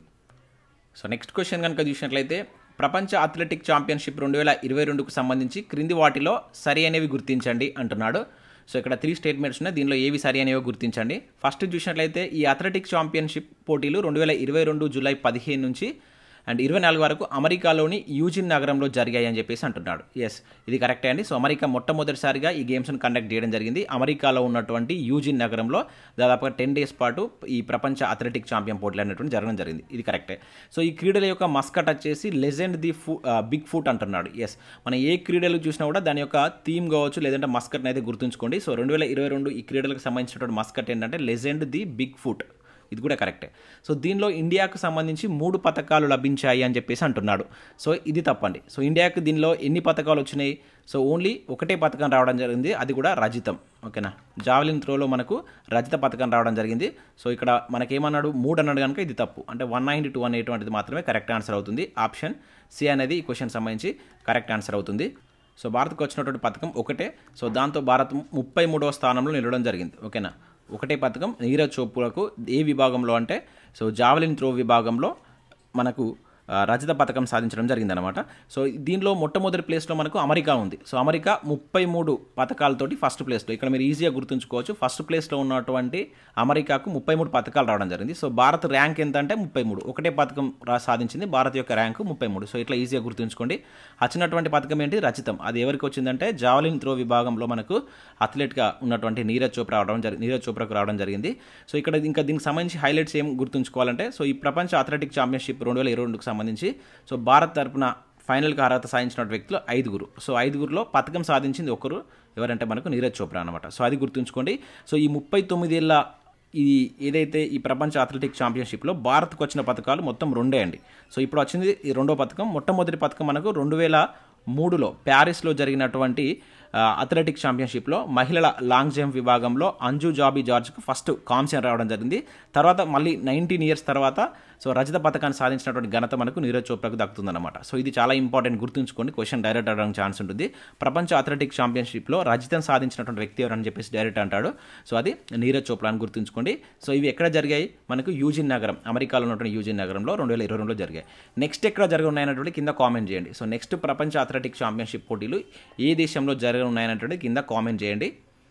సో నెక్స్ట్ క్వశ్చన్ కనుక చూసినట్లయితే ప్రపంచ అథ్లెటిక్ ఛాంపియన్షిప్ రెండు వేల ఇరవై రెండుకు సంబంధించి క్రింది వాటిలో సరి అనేవి గుర్తించండి అంటున్నాడు సో ఇక్కడ త్రీ స్టేట్మెంట్స్ ఉన్నాయి దీనిలో ఏవి సరి అనేవి గుర్తించండి ఫస్ట్ చూసినట్లయితే ఈ అథ్లెటిక్ ఛాంపియన్షిప్ పోటీలు రెండు వేల ఇరవై రెండు జూలై పదిహేను నుంచి అండ్ ఇరవై నాలుగు వరకు అమెరికాలోని యూజిన్ నగరంలో జరిగాయి అని చెప్పేసి అంటున్నాడు ఎస్ ఇది కరెక్టే అండి సో అమెరికా మొట్టమొదటిసారిగా ఈ గేమ్స్ను కండక్ట్ చేయడం జరిగింది అమెరికాలో ఉన్నటువంటి యూజిన్ నగరంలో దాదాపుగా టెన్ డేస్ పాటు ఈ ప్రపంచ అథ్లెటిక్ ఛాంపియన్ పోటీలు అనేటువంటి జరగడం జరిగింది ఇది కరెక్టే సో ఈ క్రీడల యొక్క మస్కట్ వచ్చేసి లెజెండ్ ది ఫు బిగ్ ఫుట్ అంటున్నాడు ఎస్ మనం ఏ క్రీడలు చూసినా కూడా దాని యొక్క థీమ్ కావచ్చు లేదంటే మస్కట్ని అయితే గుర్తుంచుకోండి సో రెండు వేల ఇరవై రెండు ఈ క్రీడలకు సంబంధించినటువంటి మస్కట్ ఏంటంటే లెజెండ్ ది బిగ్ ఫుట్ ఇది కూడా కరెక్టే సో దీనిలో ఇండియాకు సంబంధించి మూడు పథకాలు లభించాయి అని చెప్పేసి అంటున్నాడు సో ఇది తప్పండి సో ఇండియాకు దీనిలో ఎన్ని పథకాలు వచ్చినాయి సో ఓన్లీ ఒకటే పథకం రావడం జరిగింది అది కూడా రజితం ఓకేనా జావలిన్ త్రోలో మనకు రజిత పథకం రావడం జరిగింది సో ఇక్కడ మనకేమన్నాడు మూడు అన్నాడు కనుక ఇది తప్పు అంటే వన్ నైంటీ టూ అనేటువంటిది మాత్రమే కరెక్ట్ ఆన్సర్ అవుతుంది ఆప్షన్ సి అనేది ఈ క్వశ్చన్ సంబంధించి కరెక్ట్ ఆన్సర్ అవుతుంది సో భారత్కు వచ్చినటువంటి పథకం ఒకటే సో దాంతో భారత్ ముప్పై మూడవ స్థానంలో నిలవడం జరిగింది ఓకేనా ఒకటే పథకం నీరజ్ చోప్రాకు ఏ విభాగంలో అంటే సో జావలిన్ త్రో విభాగంలో మనకు ఆ, రజత పథకం సాధించడం జరిగిందనమాట సో దీనిలో మొట్టమొదటి ప్లేస్లో మనకు అమెరికా ఉంది సో అమెరికా ముప్పై మూడు పథకాలతోటి ఫస్ట్ ప్లేస్లో ఇక్కడ మీరు ఈజీగా గుర్తుంచుకోవచ్చు ఫస్ట్ ప్లేస్లో ఉన్నటువంటి అమెరికాకు ముప్పై మూడు పథకాలు రావడం జరిగింది సో భారత్ ర్యాంక్ ఎంత అంటే ముప్పై మూడు ఒకటే పథకం రా సాధించింది భారత్ యొక్క ర్యాంకు ముప్పై మూడు సో ఇట్లా ఈజీగా గుర్తుంచుకోండి వచ్చినటువంటి పథకం ఏంటి రచితం అది ఎవరికి వచ్చిందంటే జావలిన్ త్రో విభాగంలో మనకు అథ్లెట్గా ఉన్నటువంటి నీరజ్ చోప్రా రావడం జరిగింది నీరజ్ చోప్రాకు రావడం జరిగింది సో ఇక్కడ ఇంకా దీనికి సంబంధించి హైలైట్స్ ఏం గుర్తుంచుకోవాలంటే సో ఈ ప్రపంచ అథ్లెటిక్ ఛాంపియన్షిప్ రెండు వేల ఇరవై రెండుకు సంబంధించి సో భారత్ తరపున ఫైనల్కి అర్హత సాధించిన వ్యక్తులు ఐదుగురు సో ఐదుగురులో పథకం సాధించింది ఒకరు ఎవరంటే మనకు నీరజ్ చోప్రా అనమాట సో అది గుర్తుంచుకోండి సో ఈ ముప్పై తొమ్మిదేళ్ళ ఈ ఏదైతే ఈ ప్రపంచ అథ్లెటిక్ ఛాంపియన్షిప్లో భారత్కు వచ్చిన పథకాలు మొత్తం రెండే అండి సో ఇప్పుడు వచ్చింది ఈ రెండో పథకం మొట్టమొదటి పథకం మనకు రెండు వేల మూడులో ప్యారిస్లో జరిగినటువంటి ఆ, అథ్లెటిక్ ఛాంపియన్షిప్లో మహిళల లాంగ్ జంప్ విభాగంలో అంజు జాబీ జార్జ్కు ఫస్ట్ కాంస్యం రావడం జరిగింది తర్వాత మళ్ళీ నైన్టీన్ ఇయర్స్ తర్వాత సో రజత పథకాన్ని సాధించినటువంటి ఘనత మనకు నీరజ్ చోప్రాకు దక్కుతుందన్నమాట సో ఇది చాలా ఇంపార్టెంట్ గుర్తుంచుకోండి క్వశ్చన్ డైరెక్ట్ అడగడానికి ఛాన్స్ ఉంటుంది ప్రపంచ అథ్లెటిక్ ఛాంపియన్షిప్లో రజితం సాధించినటువంటి వ్యక్తి ఎవరని చెప్పేసి డైరెక్ట్ అంటాడు సో అది నీరజ్ చోప్రా అని గుర్తుంచుకోండి సో ఇవి ఎక్కడ జరిగాయి మనకు యూజిన్ నగరం అమెరికాలో ఉన్నటువంటి యూజిన్ నగరంలో రెండు వేల ఇరవై రెండులో జరిగాయి నెక్స్ట్ ఎక్కడ జరగనున్నాయన్నటువంటి కింద కామెంట్ చేయండి సో నెక్స్ట్ ప్రపంచ అథ్లెటిక్ ఛాంపియన్షిప్ పోటీలు ఏ దేశంలో జరగనున్నాయన్నటువంటి కింద కామెంట్ చేయండి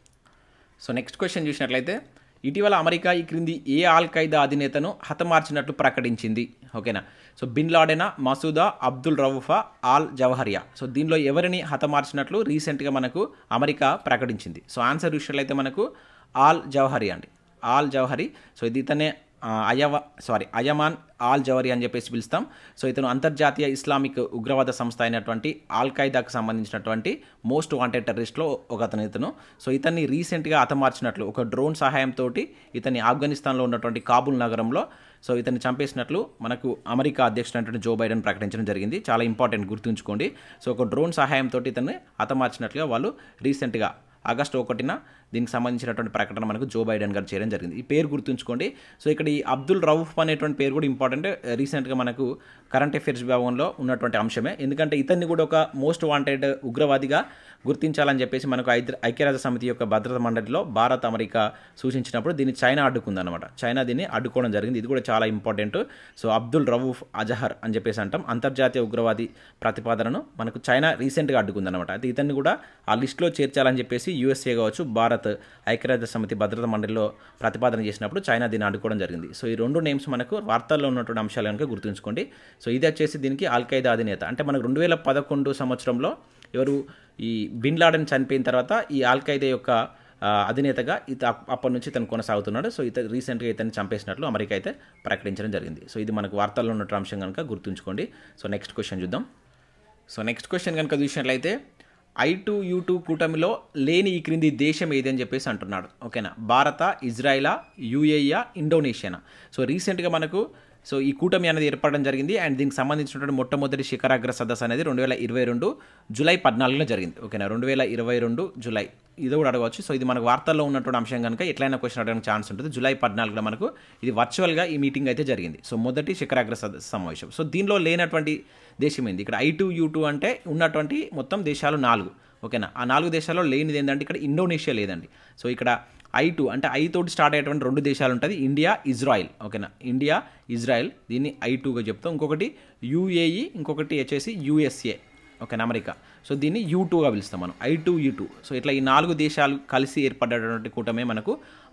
సో నెక్స్ట్ క్వశ్చన్ చూసినట్లయితే ఇటీవల అమెరికా ఈ క్రింది ఏ ఆల్ ఖైదా అధినేతను హతమార్చినట్లు ప్రకటించింది ఓకేనా సో బిన్ లాడెనా మసూదా అబ్దుల్ రౌఫా ఆల్ జవహరియా సో దీనిలో ఎవరిని హతమార్చినట్లు రీసెంట్గా మనకు అమెరికా ప్రకటించింది సో ఆన్సర్ చూసినట్లయితే మనకు ఆల్ జవహరి అండి ఆల్ జవహరి సో ఇది ఇతనే ఆ, అయవ సారీ అయమాన్ ఆల్ జవరి అని చెప్పేసి పిలుస్తాం సో ఇతను అంతర్జాతీయ ఇస్లామిక్ ఉగ్రవాద సంస్థ అయినటువంటి ఆల్ ఖైదాకు సంబంధించినటువంటి మోస్ట్ వాంటెడ్ టెర్రరిస్ట్లో ఒక అతను ఇతను సో ఇతన్ని రీసెంట్గా హతమార్చినట్లు ఒక డ్రోన్ సహాయంతో ఇతన్ని ఆఫ్ఘనిస్తాన్లో ఉన్నటువంటి కాబుల్ నగరంలో సో ఇతన్ని చంపేసినట్లు మనకు అమెరికా అధ్యక్షుడైనటువంటి జో బైడెన్ ప్రకటించడం జరిగింది చాలా ఇంపార్టెంట్ గుర్తుంచుకోండి సో ఒక డ్రోన్ సహాయంతో ఇతన్ని హతమార్చినట్లుగా వాళ్ళు రీసెంట్గా ఆగస్టు ఒకటిన దీనికి సంబంధించినటువంటి ప్రకటన మనకు జో బైడెన్ గారు చేయడం జరిగింది ఈ పేరు గుర్తుంచుకోండి సో ఇక్కడ ఈ అబ్దుల్ రౌఫ్ అనేటువంటి పేరు కూడా ఇంపార్టెంట్ రీసెంట్గా మనకు కరెంట్ అఫైర్స్ విభాగంలో ఉన్నటువంటి అంశమే ఎందుకంటే ఇతన్ని కూడా ఒక మోస్ట్ వాంటెడ్ ఉగ్రవాదిగా గుర్తించాలని చెప్పేసి మనకు ఐద్ర ఐక్యరాజ్య సమితి యొక్క భద్రతా మండలిలో భారత్ అమెరికా సూచించినప్పుడు దీన్ని చైనా అడ్డుకుందనమాట చైనా దీన్ని అడ్డుకోవడం జరిగింది ఇది కూడా చాలా ఇంపార్టెంట్ సో అబ్దుల్ రవూఫ్ అజహర్ అని చెప్పేసి అంటాం అంతర్జాతీయ ఉగ్రవాది ప్రతిపాదనను మనకు చైనా రీసెంట్గా అడ్డుకుందనమాట అయితే ఇతన్ని కూడా ఆ లిస్టులో చేర్చాలని చెప్పేసి యూఎస్ఏ కావచ్చు భారత్ ఐక్యరాజ్య సమితి భద్రతా మండలిలో ప్రతిపాదన చేసినప్పుడు చైనా దీన్ని అడ్డుకోవడం జరిగింది సో ఈ రెండు నేమ్స్ మనకు వార్తల్లో ఉన్నటువంటి అంశాలు కనుక గుర్తుంచుకోండి సో ఇది వచ్చేసి దీనికి అల్ఖైదా అధినేత అంటే మనకు రెండు వేల పదకొండు సంవత్సరంలో ఎవరు ఈ బిన్ లాడెన్ చనిపోయిన తర్వాత ఈ ఆల్ఖైదా యొక్క ఆ, అధినేతగా ఇత అప్పటి నుంచి ఇతను కొనసాగుతున్నాడు సో ఇతను రీసెంట్గా ఇతన్ని చంపేసినట్లు అమెరికా అయితే ప్రకటించడం జరిగింది సో ఇది మనకు వార్తల్లో ఉన్నటువంటి అంశం కనుక గుర్తుంచుకోండి సో నెక్స్ట్ క్వశ్చన్ చూద్దాం సో నెక్స్ట్ క్వశ్చన్ కనుక చూసినట్లయితే ఐ టు యూ టూ కూటమిలో లేని ఈ క్రింది దేశం ఏది అని చెప్పేసి అంటున్నాడు ఓకేనా భారత ఇజ్రాయిలా యుఏఈయా ఇండోనేషియానా సో రీసెంట్గా మనకు సో ఈ కూటమి అనేది ఏర్పడడం జరిగింది అండ్ దీనికి సంబంధించినటువంటి మొట్టమొదటి శిఖరాగ్ర సదస్సు అనేది రెండు వేల ఇరవై రెండు జూలై పద్నాలుగులో జరిగింది ఓకేనా రెండు వేల ఇరవై రెండు జూలై ఇది కూడా అడగవచ్చు సో ఇది మనకు వార్తల్లో ఉన్నటువంటి అంశం కనుక ఎట్లయినా క్వశ్చన్ అడగడానికి ఛాన్స్ ఉంటుంది జూలై పద్నాలుగులో మనకు ఇది వర్చువల్గా ఈ మీటింగ్ అయితే జరిగింది సో మొదటి శిఖరాగ్ర సదస్సు సమావేశం సో దీనిలో లేనటువంటి దేశం ఏంది ఇక్కడ ఐ టూ యూ టూ అంటే ఉన్నటువంటి మొత్తం దేశాలు నాలుగు ఓకేనా ఆ నాలుగు దేశాల్లో లేనిది ఏంటంటే ఇక్కడ ఇండోనేషియా లేదండి సో ఇక్కడ ఐ టూ అంటే ఐ తోటి స్టార్ట్ అయ్యేటువంటి రెండు దేశాలు ఉంటుంది ఇండియా ఇజ్రాయిల్ ఓకేనా ఇండియా ఇజ్రాయిల్ దీన్ని ఐ టూగా చెప్తాం ఇంకొకటి యూఏఈ ఇంకొకటి వచ్చేసి యూఎస్ఏ ఓకేనా అమెరికా సో దీన్ని యూ టూగా పిలుస్తాం మనం I two U two so ఇట్లా ఈ నాలుగు దేశాలు కలిసి ఏర్పడేటువంటి కూటమే మనకు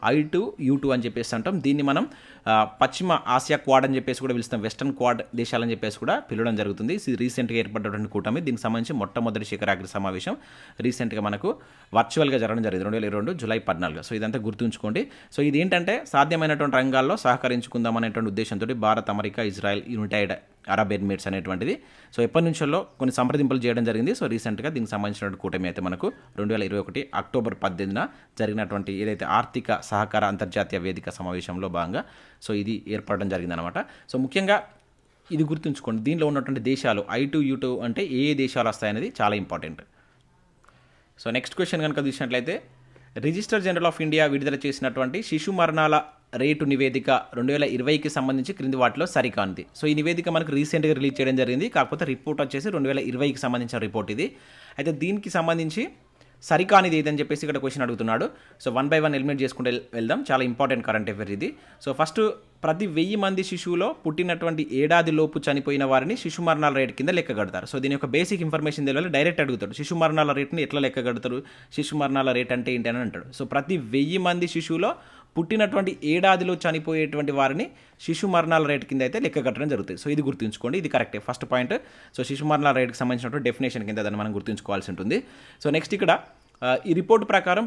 ఐ టూ యూ టూ అని చెప్పేసి అంటాం దీన్ని మనం ఆ, పశ్చిమ ఆసియా క్వాడ్ అని చెప్పేసి కూడా పిలుస్తాం వెస్టర్న్ క్వాడ్ దేశాలని చెప్పేసి కూడా పిలవడం జరుగుతుంది ఇది రీసెంట్గా ఏర్పడినటువంటి కూటమి దీనికి సంబంధించి మొట్టమొదటి శిఖరాగ్ర సమావేశం రీసెంట్గా మనకు వర్చువల్గా జరగడం జరిగింది రెండు వేల ఇరవై రెండు జూలై పద్నాలుగు సో ఇదంతా గుర్తుంచుకోండి సో ఇది ఏంటంటే సాధ్యమైనటువంటి రంగాల్లో సహకరించుకుందాం అనేటువంటి ఉద్దేశంతో Bharat America Israel United Arab Emirates అనేటువంటిది సో ఎప్పటి నుంచో కొన్ని సంప్రదింపులు చేయడం జరిగింది సో రీసెంట్గా దీనికి సంబంధించిన కూటమి అయితే మనకు రెండు వేల ఇరవై ఒకటి అక్టోబర్ పద్దెనిమిదిన జరిగినటువంటి ఏదైతే ఆర్థిక సహకార అంతర్జాతీయ వేదిక సమావేశంలో భాగంగా సో ఇది ఏర్పడడం జరిగిందనమాట సో ముఖ్యంగా ఇది గుర్తుంచుకోండి దీనిలో ఉన్నటువంటి దేశాలు ఐ టు యూ టూ అంటే ఏ ఏ దేశాలు వస్తాయనేది చాలా ఇంపార్టెంట్ సో నెక్స్ట్ క్వశ్చన్ కనుక చూసినట్లయితే రిజిస్టర్ జనరల్ ఆఫ్ ఇండియా విడుదల చేసినటువంటి శిశు మరణాల రేటు నివేదిక రెండు వేల ఇరవైకి సంబంధించి క్రింది వాటిలో సరికానిది సో ఈ నివేదిక మనకు రీసెంట్గా రిలీజ్ చేయడం జరిగింది కాకపోతే రిపోర్ట్ వచ్చేసి రెండు వేల ఇరవైకి సంబంధించిన రిపోర్ట్ ఇది అయితే దీనికి సంబంధించి సరికానిది ఏదని చెప్పేసి ఇక్కడ క్వశ్చన్ అడుగుతున్నాడు so one by one eliminate చేసుకుంటూ వెల్- వెళ్దాం చాలా ఇంపార్టెంట్ కరెంట్ అఫేర్ ఇది సో ఫస్ట్ ప్రతి వెయ్యి మంది శిశువులో పుట్టినటువంటి ఏడాది లోపు చనిపోయిన వారిని శిశు మరణాల రేట్ కింద లెక్క కడతారు సో దీని యొక్క బేసిక్ ఇన్ఫర్మేషన్ తెలియాలి డైరెక్ట్ అడుగుతాడు శిశు మరణాల రేట్ని ఎట్లా లెక్క కడతారు శిశు మరణాల రేట్ అంటే ఏంటి అని అంటాడు సో ప్రతి వెయ్యి మంది శిశువులో పుట్టినటువంటి ఏడాదిలో చనిపోయేటువంటి వారిని శిశు మరణాల రేట్ కింద అయితే లెక్క కట్టడం జరుగుతుంది సో ఇది గుర్తుంచుకోండి ఇది కరెక్టే ఫస్ట్ పాయింట్ సో శిశు మరణాల రేట్కి సంబంధించినటువంటి డెఫినేషన్ కింద దాన్ని మనం గుర్తుంచుకోవాల్సి ఉంటుంది సో నెక్స్ట్ ఇక్కడ ఆ, ఈ రిపోర్ట్ ప్రకారం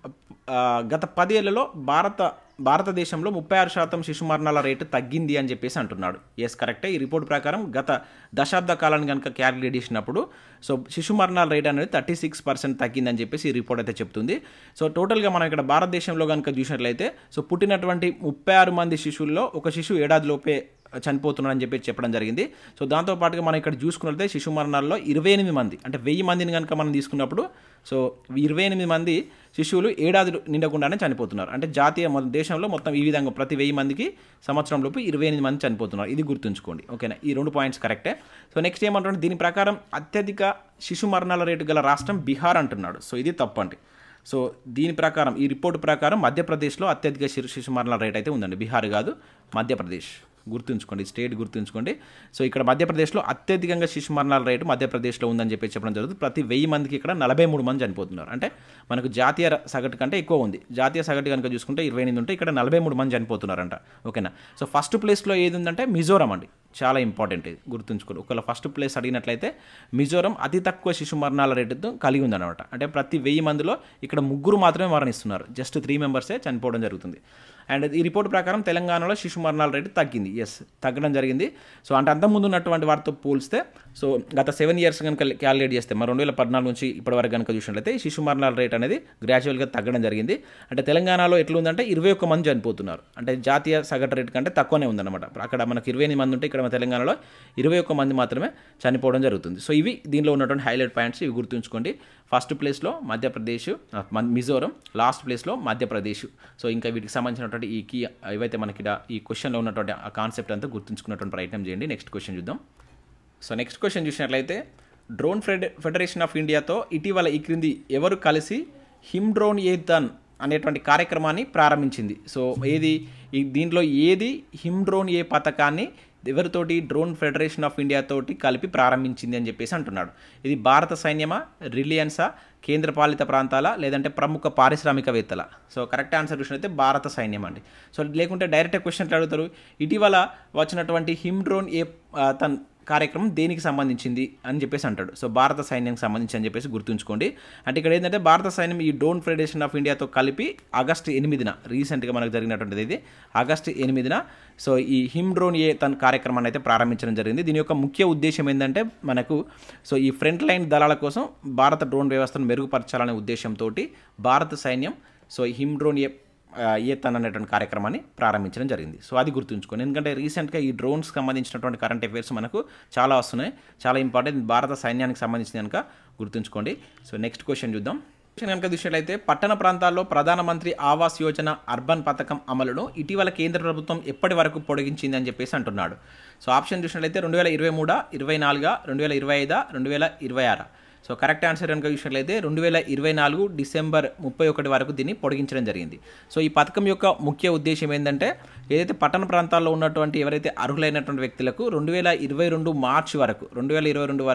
ఆ, గత పదేళ్లలో భారత భారతదేశంలో ముప్పై ఆరు శాతం శిశు మరణాల రేటు తగ్గింది అని చెప్పేసి అంటున్నాడు ఎస్ కరెక్టే ఈ రిపోర్ట్ ప్రకారం గత దశాబ్ద కాలాన్ని కనుక క్యాలిక్యులేట్ చేసినప్పుడు సో శిశు మరణాల రేట్ అనేది థర్టీ సిక్స్ పర్సెంట్ తగ్గిందని చెప్పేసి ఈ రిపోర్ట్ అయితే చెప్తుంది సో టోటల్గా మనం ఇక్కడ భారతదేశంలో కనుక చూసినట్లయితే సో పుట్టినటువంటి ముప్పై ఆరు మంది శిశువుల్లో ఒక శిశువు ఏడాది లోపే చనిపోతున్నాడని చెప్పి చెప్పడం జరిగింది సో దాంతో పాటుగా మనం ఇక్కడ చూసుకున్నట్లయితే శిశు మరణాల్లో ఇరవై ఎనిమిది మంది అంటే వెయ్యి మందిని కనుక మనం తీసుకున్నప్పుడు సో ఇరవై ఎనిమిది మంది శిశువులు ఏడాది నిండకుండానే చనిపోతున్నారు అంటే జాతీయ మొ- దేశంలో మొత్తం ఈ విధంగా ప్రతి వెయ్యి మందికి సంవత్సరం లోపు ఇరవై ఎనిమిది మంది చనిపోతున్నారు ఇది గుర్తుంచుకోండి ఓకేనా ఈ రెండు పాయింట్స్ కరెక్టే సో నెక్స్ట్ ఏమంటున్నాడు దీని ప్రకారం అత్యధిక శిశు మరణాల రేటు గల రాష్ట్రం బీహార్ అంటున్నాడు సో ఇది తప్పండి సో దీని ప్రకారం ఈ రిపోర్ట్ ప్రకారం మధ్యప్రదేశ్లో అత్యధిక శిశు శిశు మరణాల రేట్ అయితే ఉందండి బీహార్ కాదు మధ్యప్రదేశ్ గుర్తుంచుకోండి స్టేట్ గుర్తుంచుకోండి సో ఇక్కడ మధ్యప్రదేశ్లో అత్యధికంగా శిశు మరణాల రేటు మధ్యప్రదేశ్లో ఉందని చెప్పి చెప్పడం జరుగుతుంది ప్రతి వెయ్యి మందికి ఇక్కడ నలభై మూడు మంది చనిపోతున్నారు అంటే మనకు జాతీయ ర- సగటు కంటే ఎక్కువ ఉంది జాతీయ సగటు కనుక చూసుకుంటే ఇరవై ఎనిమిది ఉంటే ఇక్కడ నలభై మూడు మంది చనిపోతున్నారంట ఓకేనా సో ఫస్ట్ ప్లేస్లో ఏది ఉందంటే మిజోరం అండి చాలా ఇంపార్టెంట్ ఇది గుర్తుంచుకోండి ఒకవేళ ఫస్ట్ ప్లేస్ అడిగినట్లయితే మిజోరం అతి తక్కువ శిశు మరణాల రేటుతో కలిగి ఉందన్నమాట అంటే ప్రతి వెయ్యి మందిలో ఇక్కడ ముగ్గురు మాత్రమే మరణిస్తున్నారు జస్ట్ త్రీ మెంబర్సే చనిపోవడం జరుగుతుంది అండ్ ఈ రిపోర్ట్ ప్రకారం తెలంగాణలో శిశు మరణాల రేటు తగ్గింది ఎస్ తగ్గడం జరిగింది సో అంటే అంతకుముందు ఉన్నటువంటి వాటితో పోలిస్తే సో గత సెవెన్ ఇయర్స్ కనుక క్యాలిక్యులేట్ చేస్తే మరి రెండు వేల పద్నాలుగు నుంచి ఇప్పటివరకు కనుక చూసినట్లయితే ఈ శిశు మరణాల రేట్ అనేది గ్రాడ్యువల్గా తగ్గడం జరిగింది అంటే తెలంగాణలో ఎట్లా ఉందంటే ఇరవై ఒక్క మంది చనిపోతున్నారు అంటే జాతీయ సగటు రేట్ కంటే తక్కువనే ఉందన్నమాట అక్కడ మనకు ఇరవై ఎనిమిది మంది ఉంటే ఇక్కడ మన తెలంగాణలో ఇరవై ఒక్క మంది మాత్రమే చనిపోవడం జరుగుతుంది సో ఇవి దీనిలో ఉన్నటువంటి హైలైట్ పాయింట్స్ ఇవి గుర్తుంచుకోండి ఫస్ట్ ప్లేస్లో మధ్యప్రదేశ్ ఆ, మన- మిజోరం లాస్ట్ ప్లేస్లో మధ్యప్రదేశ్ సో ఇంకా వీటికి సంబంధించినటువంటి ఈ కీ ఏవైతే మనకి ఈడ ఈ క్వశ్చన్లో ఉన్నటువంటి ఆ కాన్సెప్ట్ అంతా గుర్తుంచుకున్నటువంటి ప్రయత్నం చేయండి నెక్స్ట్ క్వశ్చన్ చూద్దాం సో నెక్స్ట్ క్వశ్చన్ చూసినట్లయితే డ్రోన్ ఫెడ ఫెడరేషన్ ఆఫ్ ఇండియాతో ఇటీవల ఈ క్రింది ఎవరు కలిసి హిమ్ డ్రోన్ ఏ దన్ అనేటువంటి కార్యక్రమాన్ని ప్రారంభించింది సో ఏది ఈ దీంట్లో ఏది హిమ్ డ్రోన్ ఏ పథకాన్ని ఎవరితోటి డ్రోన్ ఫెడరేషన్ ఆఫ్ ఇండియా తోటి కలిపి ప్రారంభించింది అని చెప్పేసి అంటున్నాడు ఇది భారత సైన్యమా రిలయన్సా కేంద్రపాలిత ప్రాంతాల లేదంటే ప్రముఖ పారిశ్రామికవేత్తల సో కరెక్ట్ ఆన్సర్ చూసినైతే భారత సైన్యం అండి సో లేకుంటే డైరెక్ట్ క్వశ్చన్ అడుగుతారు ఇటీవల వచ్చినటువంటి హిమ్ డ్రోన్ ఏ ఆ, తన్ కార్యక్రమం దేనికి సంబంధించింది అని చెప్పేసి అంటాడు సో భారత సైన్యానికి సంబంధించి అని చెప్పేసి గుర్తుంచుకోండి అంటే ఇక్కడ ఏంటంటే భారత సైన్యం ఈ డ్రోన్ ఫెడరేషన్ ఆఫ్ ఇండియాతో కలిపి ఆగస్టు ఎనిమిదిన రీసెంట్గా మనకు జరిగినటువంటిది ఇది ఆగస్టు ఎనిమిదిన సో ఈ హిమ్ డ్రోన్ ఏ తన కార్యక్రమాన్ని అయితే ప్రారంభించడం జరిగింది దీని యొక్క ముఖ్య ఉద్దేశం ఏంటంటే మనకు సో ఈ ఫ్రంట్ లైన్ దళాల కోసం భారత డ్రోన్ వ్యవస్థను మెరుగుపరచాలనే ఉద్దేశంతో భారత సైన్యం సో ఈ హిమ్ డ్రోన్ ఏ ఆ, ఏతన్ అనేటువంటి కార్యక్రమాన్ని ప్రారంభించడం జరిగింది సో అది గుర్తుంచుకోండి ఎందుకంటే రీసెంట్గా ఈ డ్రోన్స్ సంబంధించినటువంటి కరెంట్ అఫైర్స్ మనకు చాలా వస్తున్నాయి చాలా ఇంపార్టెంట్ భారత సైన్యానికి సంబంధించిన కనుక గుర్తుంచుకోండి సో నెక్స్ట్ క్వశ్చన్ చూద్దాం క్వశ్చన్ కనుక చూసినట్లయితే పట్టణ ప్రాంతాల్లో ప్రధానమంత్రి ఆవాస్ యోజన అర్బన్ పథకం అమలును ఇటీవల కేంద్ర ప్రభుత్వం ఎప్పటి వరకు పొడిగించింది అని చెప్పేసి అంటున్నాడు సో ఆప్షన్ చూసినట్లయితే రెండు వేల ఇరవై మూడా ఇరవై నాలుగా రెండు వేల ఇరవై ఐదా రెండు వేల ఇరవై ఆరా సో కరెక్ట్ ఆన్సర్ కనుక చూసినట్లయితే రెండు వేల ఇరవై నాలుగు డిసెంబర్ ముప్పై ఒకటి వరకు దీన్ని పొడిగించడం జరిగింది సో ఈ పథకం యొక్క ముఖ్య ఉద్దేశం ఏంటంటే ఏదైతే పట్టణ ప్రాంతాల్లో ఉన్నటువంటి ఎవరైతే అర్హులైనటువంటి వ్యక్తులకు రెండు వేల ఇరవై రెండు మార్చి వరకు రెండు వేల ఇరవై రెండు వరకు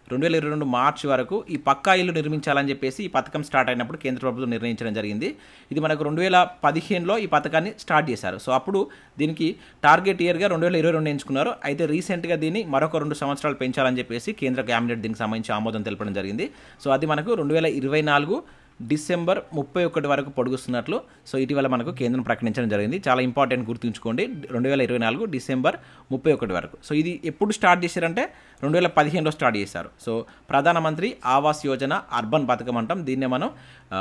రెండు వేల ఇరవై రెండు మార్చి వరకు ఈ పక్కా ఇల్లు నిర్మించాలని చెప్పేసి ఈ పథకం స్టార్ట్ అయినప్పుడు కేంద్ర ప్రభుత్వం నిర్ణయించడం జరిగింది ఇది మనకు రెండు వేల పదిహేనులో ఈ పథకాన్ని స్టార్ట్ చేశారు సో అప్పుడు దీనికి టార్గెట్ ఇయర్గా రెండు వేల ఇరవై రెండు ఎంచుకున్నారు అయితే రీసెంట్గా దీన్ని మరొక రెండు సంవత్సరాలు పెంచాలని చెప్పేసి కేంద్ర క్యాబినెట్ దీనికి సంబంధించి ఆమోదం తెలపడం జరిగింది సో అది మనకు రెండు వేల ఇరవై నాలుగు డిసెంబర్ ముప్పై ఒకటి వరకు పొడుగుస్తున్నట్లు సో ఇటీవల మనకు కేంద్రం ప్రకటించడం జరిగింది చాలా ఇంపార్టెంట్ గుర్తుంచుకోండి రెండు వేల ఇరవై నాలుగు డిసెంబర్ ముప్పై ఒకటి వరకు సో ఇది ఎప్పుడు స్టార్ట్ చేశారంటే రెండు వేల పదిహేనులో స్టార్ట్ చేశారు సో ప్రధానమంత్రి ఆవాస్ యోజన అర్బన్ పథకం అంటాం దీన్నే మనం ఆ,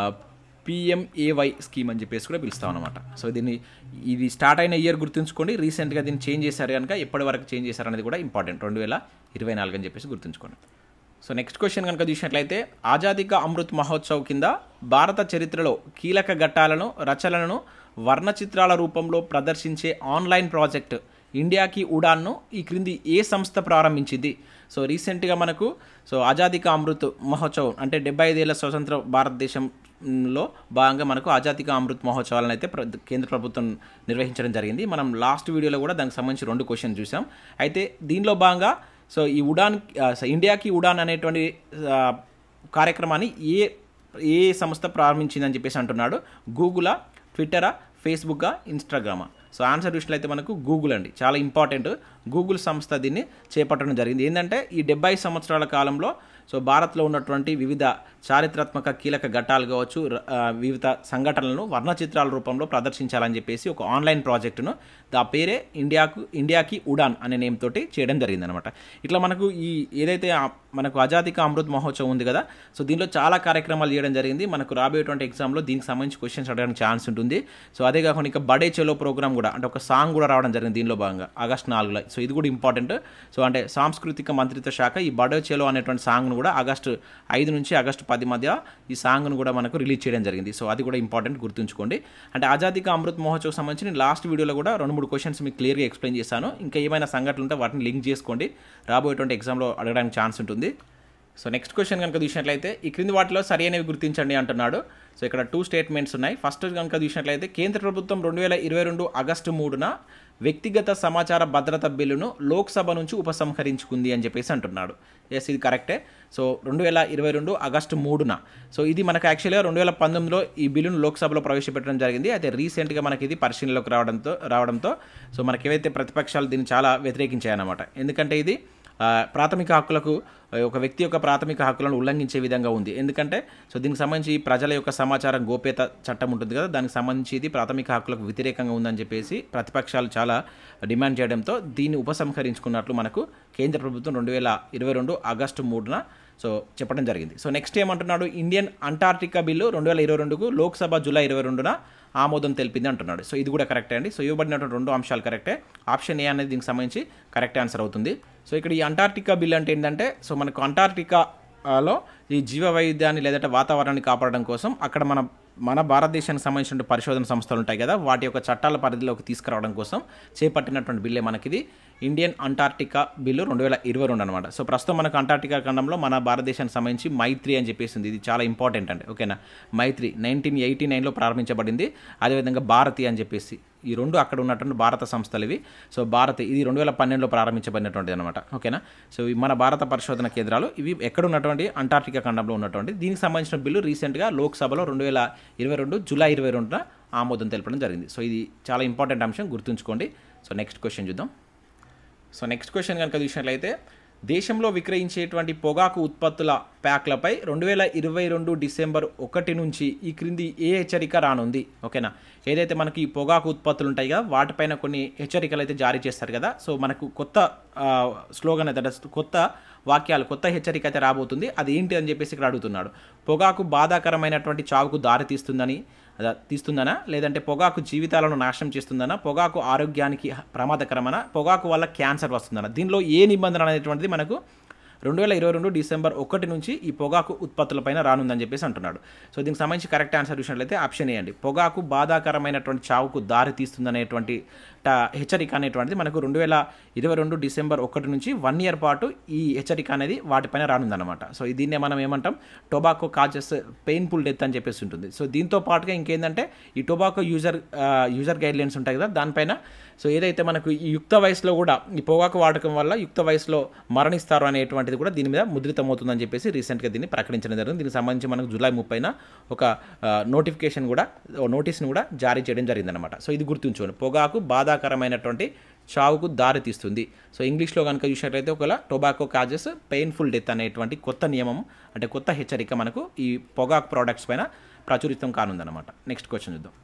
పిఎంఏవై స్కీమ్ అని చెప్పేసి కూడా పిలుస్తాం అనమాట సో దీన్ని ఇది స్టార్ట్ అయిన ఇయర్ గుర్తుంచుకోండి రీసెంట్గా దీన్ని చేంజ్ చేశారు కనుక ఎప్పటి వరకు చేంజ్ చేశారు అనేది కూడా ఇంపార్టెంట్ రెండు వేల ఇరవై నాలుగు అని చెప్పేసి గుర్తుంచుకోండి సో నెక్స్ట్ క్వశ్చన్ కనుక చూసినట్లయితే ఆజాదీ కా అమృత్ మహోత్సవ్ కింద భారత చరిత్రలో కీలక ఘట్టాలను రచనలను వర్ణ చిత్రాల రూపంలో ప్రదర్శించే ఆన్లైన్ ప్రాజెక్ట్ ఇండియాకి ఉడాన్ను ఈ క్రింది ఏ సంస్థ ప్రారంభించింది సో రీసెంట్గా మనకు సో ఆజాదీ కా అమృత్ మహోత్సవ్ అంటే డెబ్బై ఐదేళ్ల స్వతంత్ర భారతదేశంలో భాగంగా మనకు ఆజాదీ కా అమృత్ మహోత్సవాలను అయితే ప్ర- కేంద్ర ప్రభుత్వం నిర్వహించడం జరిగింది మనం లాస్ట్ వీడియోలో కూడా దానికి సంబంధించి రెండు క్వశ్చన్ చూసాం అయితే దీనిలో భాగంగా సో ఈ ఉడాన్ ఆ, సో ఇండియాకి ఉడాన్ అనేటువంటి ఆ, కార్యక్రమాన్ని ఏ ఏ సంస్థ ప్రారంభించిందని చెప్పేసి అంటున్నాడు గూగులా ట్విట్టరా ఫేస్బుక్గా ఇన్స్టాగ్రామా సో ఆన్సర్ చూసినట్లయితే మనకు గూగుల్ అండి చాలా ఇంపార్టెంట్ గూగుల్ సంస్థ దీన్ని చేపట్టడం జరిగింది ఏంటంటే ఈ డెబ్బై సంవత్సరాల కాలంలో సో భారత్లో ఉన్నటువంటి వివిధ చారిత్రాత్మక కీలక ఘట్టాలు కావచ్చు ర- ఆ, వివిధ సంఘటనలను వర్ణ చిత్రాల రూపంలో ప్రదర్శించాలని చెప్పేసి ఒక ఆన్లైన్ ప్రాజెక్టును దా పేరే ఇండియాకు ఇండియాకి ఉడాన్ అనే నేమ్ తోటి చేయడం జరిగిందనమాట ఇట్లా మనకు ఈ ఏదైతే ఆ- మనకు ఆజాదీ కా అమృత్ మహోత్సవం ఉంది కదా సో దీనిలో చాలా కార్యక్రమాలు చేయడం జరిగింది మనకు రాబోయేటువంటి ఎగ్జామ్లో దీనికి సంబంధించి క్వశ్చన్స్ అడగడానికి ఛాన్స్ ఉంటుంది సో అదే కాకుండా ఇంకా బడే చెలో ప్రోగ్రామ్ కూడా అంటే ఒక సాంగ్ కూడా రావడం జరిగింది దీనిలో భాగంగా ఆగస్ట్ నాలుగులో సో ఇది కూడా ఇంపార్టెంట్ సో అంటే సాంస్కృతిక మంత్రిత్వ శాఖ ఈ బడే చెలో అనేటువంటి సాంగ్ను కూడా ఆగస్టు ఐదు నుంచి ఆగస్టు పది మధ్య ఈ సాంగ్ను కూడా మనకు రిలీజ్ చేయడం జరిగింది సో అది కూడా ఇంపార్టెంట్ గుర్తుంచుకోండి అంటే ఆజాదీ కా అమృత్ మహోత్సవ్ సంబంధించి నేను లాస్ట్ వీడియోలో కూడా రెండు మూడు క్వశ్చన్స్ మీకు క్లియర్గా ఎక్స్ప్లెయిన్ చేశాను ఇంకా ఏమైనా సంఘటనలు ఉంటే వాటిని లింక్ చేసుకోండి రాబోయేటువంటి ఎగ్జామ్లో అడగడానికి ఛాన్స్ ఉంటుంది సో నెక్స్ట్ క్వశ్చన్ కనుక చూసినట్లయితే ఈ క్రింది వాటిలో సరైనవి గుర్తించండి అంటున్నాడు సో ఇక్కడ టూ స్టేట్మెంట్స్ ఉన్నాయి ఫస్ట్ కనుక చూసినట్లయితే కేంద్ర ప్రభుత్వం రెండు వేల ఇరవై రెండు ఆగస్టు మూడున వ్యక్తిగత సమాచార భద్రత బిల్లును లోక్సభ నుంచి ఉపసంహరించుకుంది అని చెప్పేసి అంటున్నాడు ఎస్ ఇది కరెక్టే సో రెండు వేల ఇరవై రెండు ఆగస్టు మూడున సో ఇది మనకు యాక్చువల్గా రెండు వేల పంతొమ్మిదిలో ఈ బిల్లును లోక్సభలో ప్రవేశపెట్టడం జరిగింది అయితే రీసెంట్గా మనకి ఇది పరిశీలనలోకి రావడంతో రావడంతో సో మనకి ఏవైతే ప్రతిపక్షాలు దీన్ని చాలా వ్యతిరేకించాయన్నమాట ఎందుకంటే ఇది ఆ, ప్రాథమిక హక్కులకు ఆ, ఒక వ్యక్తి యొక్క ప్రాథమిక హక్కులను ఉల్లంఘించే విధంగా ఉంది ఎందుకంటే సో దీనికి సంబంధించి ప్రజల యొక్క సమాచారం గోప్యత చట్టం ఉంటుంది కదా దానికి సంబంధించి ఇది ప్రాథమిక హక్కులకు వ్యతిరేకంగా ఉందని చెప్పేసి ప్రతిపక్షాలు చాలా డిమాండ్ చేయడంతో దీన్ని ఉపసంహరించుకున్నట్లు మనకు కేంద్ర ప్రభుత్వం రెండు వేల ఇరవై రెండు ఆగస్టు మూడున సో చెప్పడం జరిగింది సో నెక్స్ట్ ఏమంటున్నాడు ఇండియన్ అంటార్టికా బిల్లు రెండు వేల ఇరవై రెండుకు లోక్సభ జూలై ఇరవై రెండున ఆమోదం తెలిపింది అంటున్నాడు సో ఇది కూడా కరెక్టే అండి సో ఇవ్వబడినటువంటి రెండు అంశాలు కరెక్టే ఆప్షన్ ఏ అనేది దీనికి సంబంధించి కరెక్ట్ ఆన్సర్ అవుతుంది సో ఇక్కడ ఈ అంటార్టికా బిల్ అంటే ఏంటంటే సో మనకు అంటార్టికా ఆ, లో ఈ జీవ వైవిధ్యాన్ని లేదంటే వాతావరణాన్ని కాపాడడం కోసం అక్కడ మన మన భారతదేశానికి సంబంధించిన పరిశోధన సంస్థలు ఉంటాయి కదా వాటి యొక్క చట్టాల పరిధిలోకి తీసుకురావడం కోసం చేపట్టినటువంటి బిల్లే మనకిది ఇండియన్ అంటార్టికా బిల్లు రెండు వేల ఇరవై రెండు అనమాట సో ప్రస్తుతం మనకు అంటార్టికా ఖండంలో మన భారతదేశానికి సంబంధించి మైత్రి అని చెప్పేసి ఉంది ఇది చాలా ఇంపార్టెంట్ అండి ఓకేనా మైత్రి నైన్టీన్ ఎయిటీ నైన్లో ప్రారంభించబడింది అదేవిధంగా భారతి అని చెప్పేసి ఈ రెండు అక్కడ ఉన్నటువంటి భారత సంస్థలు ఇవి సో భారత్ ఇది రెండు వేల పన్నెండులో ప్రారంభించబడినటువంటిది అనమాట ఓకేనా సో ఇవి మన భారత పరిశోధన కేంద్రాలు ఇవి ఎక్కడ ఉన్నటువంటి అంటార్టికా ఖండంలో ఉన్నటువంటి దీనికి సంబంధించిన బిల్లు రీసెంట్గా లోక్సభలో రెండు వేల ఇరవై రెండు జూలై ఇరవై రెండున ఆమోదం తెలపడం జరిగింది సో ఇది చాలా ఇంపార్టెంట్ అంశం గుర్తుంచుకోండి సో నెక్స్ట్ క్వశ్చన్ చూద్దాం సో నెక్స్ట్ క్వశ్చన్ కనుక చూసినట్లయితే దేశంలో విక్రయించేటువంటి పొగాకు ఉత్పత్తుల ప్యాక్లపై రెండు వేల ఇరవై రెండు డిసెంబర్ ఒకటి నుంచి ఈ క్రింది ఏ హెచ్చరిక రానుంది ఓకేనా ఏదైతే మనకి ఈ పొగాకు ఉత్పత్తులు ఉంటాయి కదా వాటిపైన కొన్ని హెచ్చరికలు అయితే జారీ చేస్తారు కదా సో మనకు కొత్త స్లోగన్ అయితే అంటే కొత్త వాక్యాలు కొత్త హెచ్చరిక అయితే రాబోతుంది అది ఏంటి అని చెప్పేసి ఇక్కడ అడుగుతున్నాడు పొగాకు బాధాకరమైనటువంటి చావుకు దారి తీస్తుందని అదా తీస్తుందనా లేదంటే పొగాకు జీవితాలను నాశనం చేస్తుందనా పొగాకు ఆరోగ్యానికి ప్రమాదకరమనా పొగాకు వల్ల క్యాన్సర్ వస్తుందనా దీనిలో ఏ నిబంధన అనేటువంటిది మనకు రెండు వేల ఇరవై రెండు డిసెంబర్ ఒకటి నుంచి ఈ పొగాకు ఉత్పత్తులపైన రానుందని చెప్పేసి అంటున్నాడు సో దీనికి సంబంధించి కరెక్ట్ ఆన్సర్ చూసినట్లయితే ఆప్షన్ ఏ అండి పొగాకు బాధాకరమైనటువంటి చావుకు దారి తీస్తుందనేటువంటి హెచ్చరిక అనేటువంటిది మనకు రెండు వేల ఇరవై రెండు డిసెంబర్ ఒకటి నుంచి వన్ ఇయర్ పాటు ఈ హెచ్చరిక అనేది వాటిపైన రానుందన్నమాట సో దీన్నే మనం ఏమంటాం టొబాకో కాజెస్ పెయిన్ఫుల్ డెత్ అని చెప్పేసి ఉంటుంది సో దీంతో పాటుగా ఇంకేంటంటే ఈ tobacco user user guidelines ఉంటాయి కదా దానిపైన సో ఏదైతే మనకు ఈ యుక్త వయసులో కూడా ఈ పొగాకు వాడకం వల్ల యుక్త వయసులో మరణిస్తారు అనేటువంటిది కూడా దీని మీద ముద్రితమవుతుందని చెప్పేసి రీసెంట్గా దీన్ని ప్రకటించడం జరిగింది దీనికి సంబంధించి మనకు జూలై ముప్పైన ఒక నోటిఫికేషన్ కూడా నోటీస్ని కూడా జారీ చేయడం జరిగిందనమాట సో ఇది గుర్తుంచుకోండి పొగాకు బాధాకరమైనటువంటి చావుకు దారి తీస్తుంది సో ఇంగ్లీష్లో కనుక చూసినట్లయితే ఒకవేళ టొబాకో కాజెస్ పెయిన్ఫుల్ డెత్ అనేటువంటి కొత్త నియమం అంటే కొత్త హెచ్చరిక మనకు ఈ పొగాకు ప్రోడక్ట్స్ పైన ప్రచురితం కానుందన్నమాట నెక్స్ట్ క్వశ్చన్ చూద్దాం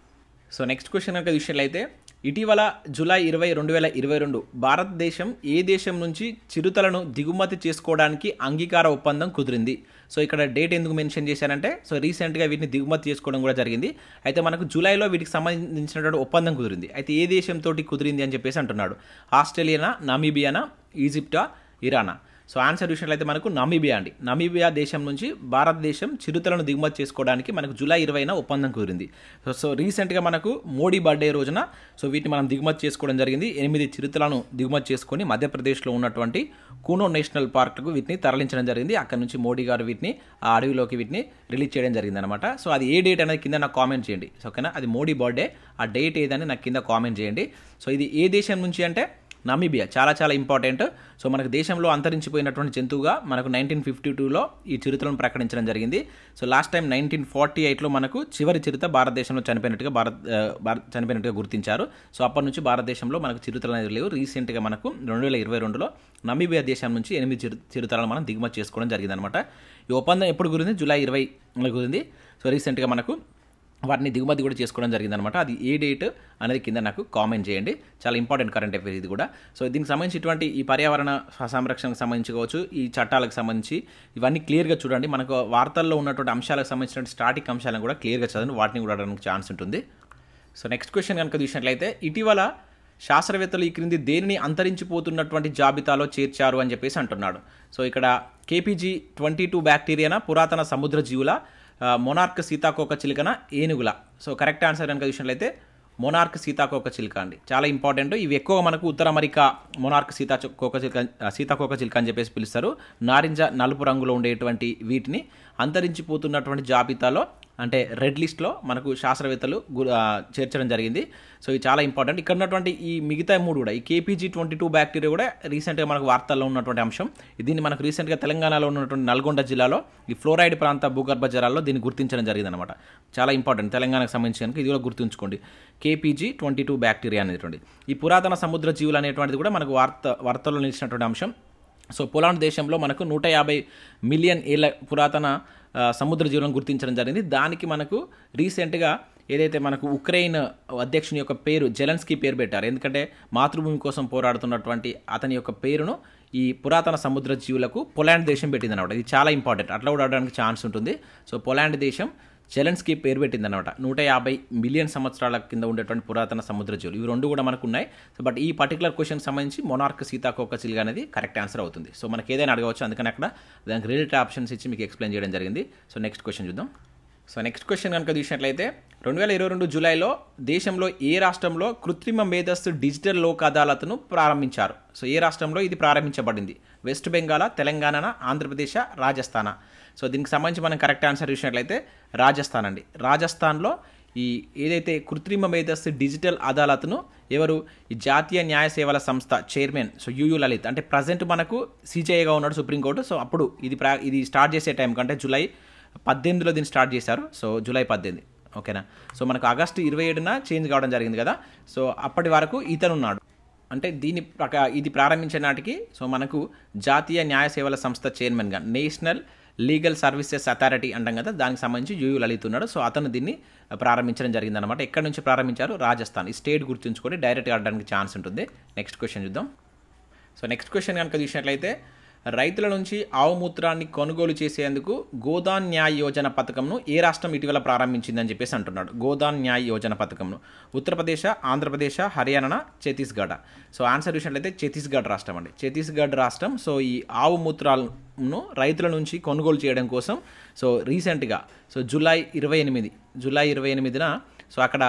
సో నెక్స్ట్ క్వశ్చన్ కనుక చూసినట్లయితే ఇటీవల జూలై ఇరవై రెండు వేల ఇరవై రెండు భారతదేశం ఏ దేశం నుంచి చిరుతలను దిగుమతి చేసుకోవడానికి అంగీకార ఒప్పందం కుదిరింది సో ఇక్కడ డేట్ ఎందుకు మెన్షన్ చేశారంటే సో రీసెంట్గా వీటిని దిగుమతి చేసుకోవడం కూడా జరిగింది అయితే మనకు జూలైలో వీటికి సంబంధించినటువంటి ఒప్పందం కుదిరింది అయితే ఏ దేశంతో కుదిరింది అని చెప్పేసి అంటున్నాడు ఆస్ట్రేలియానా నమీబియానా ఈజిప్టా ఇరానా సో ఆన్సర్ చూసినట్లయితే మనకు నమీబియా అండి నమీబియా దేశం నుంచి భారతదేశం చిరుతలను దిగుమతి చేసుకోవడానికి మనకు జూలై ఇరవైన ఒప్పందం కుదిరింది సో సో రీసెంట్గా మనకు మోడీ బర్త్డే రోజున సో వీటిని మనం దిగుమతి చేసుకోవడం జరిగింది ఎనిమిది చిరుతలను దిగుమతి చేసుకొని మధ్యప్రదేశ్లో ఉన్నటువంటి కూనో నేషనల్ పార్క్కు వీటిని తరలించడం జరిగింది అక్కడ నుంచి మోడీ గారు వీటిని ఆ అడవిలోకి వీటిని రిలీజ్ చేయడం జరిగింది అనమాట సో అది ఏ డేట్ అనేది కింద నాకు కామెంట్ చేయండి సో ఓకేనా అది మోడీ బర్త్డే ఆ డేట్ ఏదని నాకు కింద కామెంట్ చేయండి సో ఇది ఏ దేశం నుంచి అంటే నమీబియా చాలా చాలా ఇంపార్టెంట్ సో మనకు దేశంలో అంతరించిపోయినటువంటి జంతువుగా మనకు నైన్టీన్ ఫిఫ్టీ టూలో ఈ చిరుతలను ప్రకటించడం జరిగింది so last time nineteen forty ఎయిట్లో మనకు చివరి చిరుత భారతదేశంలో చనిపోయినట్టుగా భారత్ భారత్ చనిపోయినట్టుగా గుర్తించారు సో అప్పటి నుంచి భారతదేశంలో మనకు చిరుతలు అనేది లేవు రీసెంట్గా మనకు రెండు వేల ఇరవై రెండులో నమీబియా దేశం నుంచి ఎనిమిది చిరు చిరుతలను మనం దిగుమతి చేసుకోవడం జరిగిందనమాట ఈ ఒప్పందం ఎప్పుడు గురింది జూలై ఇరవై గురింది సో రీసెంట్గా మనకు వాటిని దిగుమతి కూడా చేసుకోవడం జరిగిందనమాట అది ఏ డేట్ అనేది కింద నాకు కామెంట్ చేయండి చాలా ఇంపార్టెంట్ కరెంట్ అఫేర్ ఇది కూడా సో దీనికి సంబంధించి ఇటువంటి ఈ పర్యావరణ సంరక్షణకు సంబంధించి కావచ్చు ఈ చట్టాలకు సంబంధించి ఇవన్నీ క్లియర్గా చూడండి మనకు వార్తల్లో ఉన్నటువంటి అంశాలకు సంబంధించిన స్టాటిక్ అంశాలను కూడా క్లియర్గా చదవండి వాటిని కూడా అడగడానికి ఛాన్స్ ఉంటుంది సో నెక్స్ట్ క్వశ్చన్ కనుక చూసినట్లయితే ఇటీవల శాస్త్రవేత్తలు ఈ క్రింది దేనిని అంతరించిపోతున్నటువంటి జాబితాలో చేర్చారు అని చెప్పేసి అంటున్నాడు సో ఇక్కడ కేపీజీ ట్వంటీ టూ బ్యాక్టీరియాన పురాతన సముద్ర జీవుల మొనార్క్ సీతాకోక చిలుకన ఏనుగుల సో కరెక్ట్ ఆన్సర్ కనుక చూసినట్లయితే మొనార్క్ సీతాకోక చిలుక అండి చాలా ఇంపార్టెంట్ ఇవి ఎక్కువ మనకు ఉత్తర అమెరికా మొనార్క్ సీతాకోక చిలుక సీతాకోక చిలుక అని చెప్పేసి పిలుస్తారు నారింజ నలుపు రంగులో ఉండేటువంటి వీటిని అంతరించిపోతున్నటువంటి జాబితాలో అంటే రెడ్ లిస్ట్లో మనకు శాస్త్రవేత్తలు చేర్చడం జరిగింది సో ఇది చాలా ఇంపార్టెంట్ ఇక్కడ ఉన్నటువంటి ఈ మిగతా మూడు కూడా ఈ కేపీజీ ట్వంటీ టూ బ్యాక్టీరియా కూడా రీసెంట్గా మనకు వార్తల్లో ఉన్నటువంటి అంశం దీన్ని మనకు రీసెంట్గా తెలంగాణలో ఉన్నటువంటి నల్గొండ జిల్లాలో ఈ ఫ్లోరైడ్ ప్రాంత భూగర్భ జలాల్లో దీన్ని గుర్తించడం జరిగిందనమాట చాలా ఇంపార్టెంట్ తెలంగాణకు సంబంధించి కనుక ఇది కూడా గుర్తుంచుకోండి కేపీజీ ట్వంటీ టూ బ్యాక్టీరియా అనేటువంటి ఈ పురాతన సముద్ర జీవులు అనేటువంటిది కూడా మనకు వార్త వార్తల్లో నిలిచినటువంటి అంశం సో పోలాండ్ దేశంలో మనకు నూట యాభై మిలియన్ ఏళ్ళ పురాతన సముద్ర జీవులను గుర్తించడం జరిగింది దానికి మనకు రీసెంట్గా ఏదైతే మనకు ఉక్రెయిన్ అధ్యక్షుని యొక్క పేరు జెలెన్స్కీ పేరు పెట్టారు ఎందుకంటే మాతృభూమి కోసం పోరాడుతున్నటువంటి అతని యొక్క పేరును ఈ పురాతన సముద్ర జీవులకు పొలాండ్ దేశం పెట్టింది అనమాట ఇది చాలా ఇంపార్టెంట్ అట్లా కూడా అవడానికి ఛాన్స్ ఉంటుంది సో పొలాండ్ దేశం జెలెన్స్కీ పేరు పెట్టింది అనమాట నూట యాభై మిలియన్ సంవత్సరాల కింద ఉండేటువంటి పురాతన సముద్ర జీవులు ఇవి రెండు కూడా మనకు ఉన్నాయి సో బట్ ఈ పర్టికులర్ క్వశ్చన్ సంబంధించి మొనార్క్ సీతాకోక చిలుక అనేది కరెక్ట్ ఆన్సర్ అవుతుంది సో మనకి ఏదైనా అడగవచ్చు అందుకని అక్కడ దానికి రిలేటెడ్ ఆప్షన్స్ ఇచ్చి మీకు ఎక్స్ప్లెయిన్ చేయడం జరిగింది సో నెక్స్ట్ క్వశ్చన్ చూద్దాం సో నెక్స్ట్ క్వశ్చన్ కనుక చూసినట్లయితే రెండు వేల ఇరవై రెండు జూలైలో దేశంలో ఏ రాష్ట్రంలో కృత్రిమ మేధస్సు డిజిటల్ లోక్ అదాలత్ను ప్రారంభించారు సో ఏ రాష్ట్రంలో ఇది ప్రారంభించబడింది వెస్ట్ బెంగాల్ తెలంగాణ ఆంధ్రప్రదేశ్ రాజస్థాన సో దీనికి సంబంధించి మనం కరెక్ట్ ఆన్సర్ చూసినట్లయితే రాజస్థాన్ అండి రాజస్థాన్లో ఈ ఏదైతే కృత్రిమ మేధస్సు డిజిటల్ అదాలత్ను ఎవరు ఈ జాతీయ న్యాయ సేవల సంస్థ చైర్మన్ సో యూయూ లలిత్ అంటే ప్రజెంట్ మనకు సీజేఐగా ఉన్నాడు సుప్రీంకోర్టు సో అప్పుడు ఇది ప్రా ఇది స్టార్ట్ చేసే టైం కంటే జూలై పద్దెనిమిదిలో దీన్ని స్టార్ట్ చేశారు సో జూలై పద్దెనిమిది ఓకేనా సో మనకు ఆగస్టు ఇరవై ఏడున చేంజ్ కావడం జరిగింది కదా సో అప్పటి వరకు ఇతను ఉన్నాడు అంటే దీని ప్రకా ఇది ప్రారంభించే నాటికి సో మనకు జాతీయ న్యాయ సేవల సంస్థ చైర్మన్గా నేషనల్ లీగల్ సర్వీసెస్ అథారిటీ అంటాం కదా దానికి సంబంధించి యూయూ లలిత్ ఉన్నాడు సో అతను దీన్ని ప్రారంభించడం జరిగిందనమాట ఎక్కడి నుంచి ప్రారంభించారు రాజస్థాన్ ఈ స్టేట్ గుర్తుంచుకొని డైరెక్ట్గా ఆడడానికి ఛాన్స్ ఉంటుంది నెక్స్ట్ క్వశ్చన్ చూద్దాం సో నెక్స్ట్ క్వశ్చన్ కనుక చూసినట్లయితే రైతుల నుంచి ఆవు మూత్రాన్ని కొనుగోలు చేసేందుకు గోదాన్ న్యాయ్ యోజన పథకంను ఏ రాష్ట్రం ఇటీవల ప్రారంభించిందని చెప్పేసి అంటున్నాడు గోదాన్ న్యాయ్ యోజన పథకంను ఉత్తరప్రదేశ్ ఆంధ్రప్రదేశ్ హర్యానా ఛత్తీస్గఢ్ సో ఆన్సర్ చూసినట్లయితే ఛత్తీస్గఢ్ రాష్ట్రం అండి ఛత్తీస్గఢ్ రాష్ట్రం సో ఈ ఆవు మూత్రాలను రైతుల నుంచి కొనుగోలు చేయడం కోసం సో రీసెంట్గా సో జూలై ఇరవై ఎనిమిది జూలై ఇరవై ఎనిమిదిన సో అక్కడ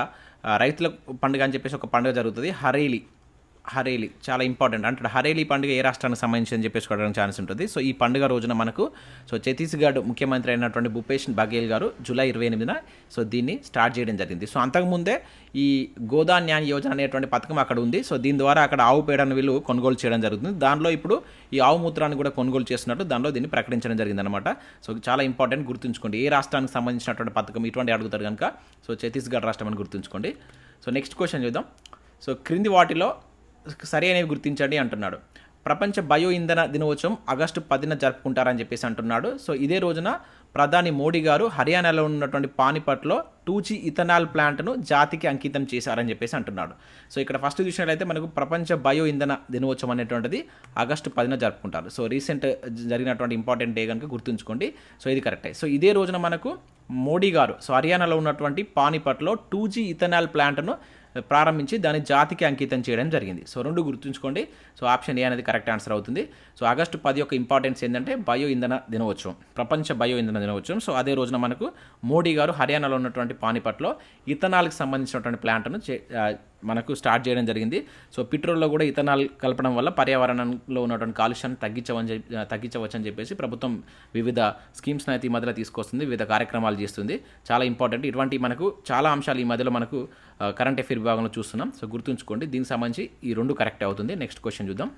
ఆ, రైతుల పండుగ అని చెప్పేసి ఒక పండుగ జరుగుతుంది హరేలి హరేలి చాలా ఇంపార్టెంట్ అంటే హరేలి పండుగ ఏ రాష్ట్రానికి సంబంధించి అని చెప్పేసి కొట్టడానికి ఛాన్స్ ఉంటుంది సో ఈ పండుగ రోజున మనకు సో ఛత్తీస్గఢ్ ముఖ్యమంత్రి అయినటువంటి భూపేష్ బఘేల్ గారు జూలై ఇరవై ఎనిమిదిన సో దీన్ని స్టార్ట్ చేయడం జరిగింది సో అంతకుముందే ఈ గోదాన్యాన్ యోజన అనేటువంటి పథకం అక్కడ ఉంది సో దీని ద్వారా అక్కడ ఆవు పేడను వీళ్ళు కొనుగోలు చేయడం జరుగుతుంది దానిలో ఇప్పుడు ఈ ఆవు మూత్రాన్ని కూడా కొనుగోలు చేస్తున్నట్టు దానిలో దీన్ని ప్రకటించడం జరిగిందనమాట సో చాలా ఇంపార్టెంట్ గుర్తుంచుకోండి ఏ రాష్ట్రానికి సంబంధించినటువంటి పథకం ఇటువంటి అడుగుతారు కనుక సో ఛత్తీస్గఢ్ రాష్ట్రం అని గుర్తుంచుకోండి సో నెక్స్ట్ క్వశ్చన్ చూద్దాం సో క్రింది వాటిలో సరి అనేవి గుర్తించండి అంటున్నాడు ప్రపంచ బయో ఇంధన దినోత్సవం ఆగస్టు పదిన జరుపుకుంటారని చెప్పేసి అంటున్నాడు సో ఇదే రోజున ప్రధాని మోడీ గారు హర్యానాలో ఉన్నటువంటి పానిపట్లో టూజీ ఇథనాల్ ప్లాంట్ను జాతికి అంకితం చేశారని చెప్పేసి అంటున్నాడు సో ఇక్కడ ఫస్ట్ చూసినట్లయితే మనకు ప్రపంచ బయో ఇంధన దినోత్సవం అనేటువంటిది ఆగస్టు పదిన జరుపుకుంటారు సో రీసెంట్ జరిగినటువంటి ఇంపార్టెంట్ డే కనుక గుర్తుంచుకోండి సో ఇది కరెక్టే సో ఇదే రోజున మనకు మోడీ గారు సో హర్యానాలో ఉన్నటువంటి పానిపట్లో టూ జీ ఇథనాల్ ప్లాంట్ను ప్రారంభించి దాన్ని జాతికి అంకితం చేయడం జరిగింది సో రెండు గుర్తుంచుకోండి సో ఆప్షన్ ఏ అనేది కరెక్ట్ ఆన్సర్ అవుతుంది సో ఆగస్టు పది యొక్క ఇంపార్టెన్స్ ఏంటంటే బయో ఇంధన దినోత్సవం ప్రపంచ బయో ఇంధన దినోత్సవం సో అదే రోజున మనకు మోడీ గారు హర్యానాలో ఉన్నటువంటి పానిపట్లో ఇథనాల్కి సంబంధించినటువంటి ప్లాంట్ను చే- ఆ, మనకు స్టార్ట్ చేయడం జరిగింది సో పెట్రోల్లో కూడా ఇథనాల్ కలపడం వల్ల పర్యావరణంలో ఉన్నటువంటి కాలుష్యాన్ని తగ్గించవని చెప్పి తగ్గించవచ్చు అని చెప్పేసి ప్రభుత్వం వివిధ స్కీమ్స్ని అయితే ఈ మధ్యలో తీసుకొస్తుంది వివిధ కార్యక్రమాలు చేస్తుంది చాలా ఇంపార్టెంట్ ఇటువంటి మనకు చాలా అంశాలు ఈ మధ్యలో మనకు కరెంట్ అఫేర్ విభాగంలో చూస్తున్నాం సో గుర్తుంచుకోండి దీనికి సంబంధించి ఈ రెండు కరెక్ట్ అవుతుంది నెక్స్ట్ క్వశ్చన్ చూద్దాం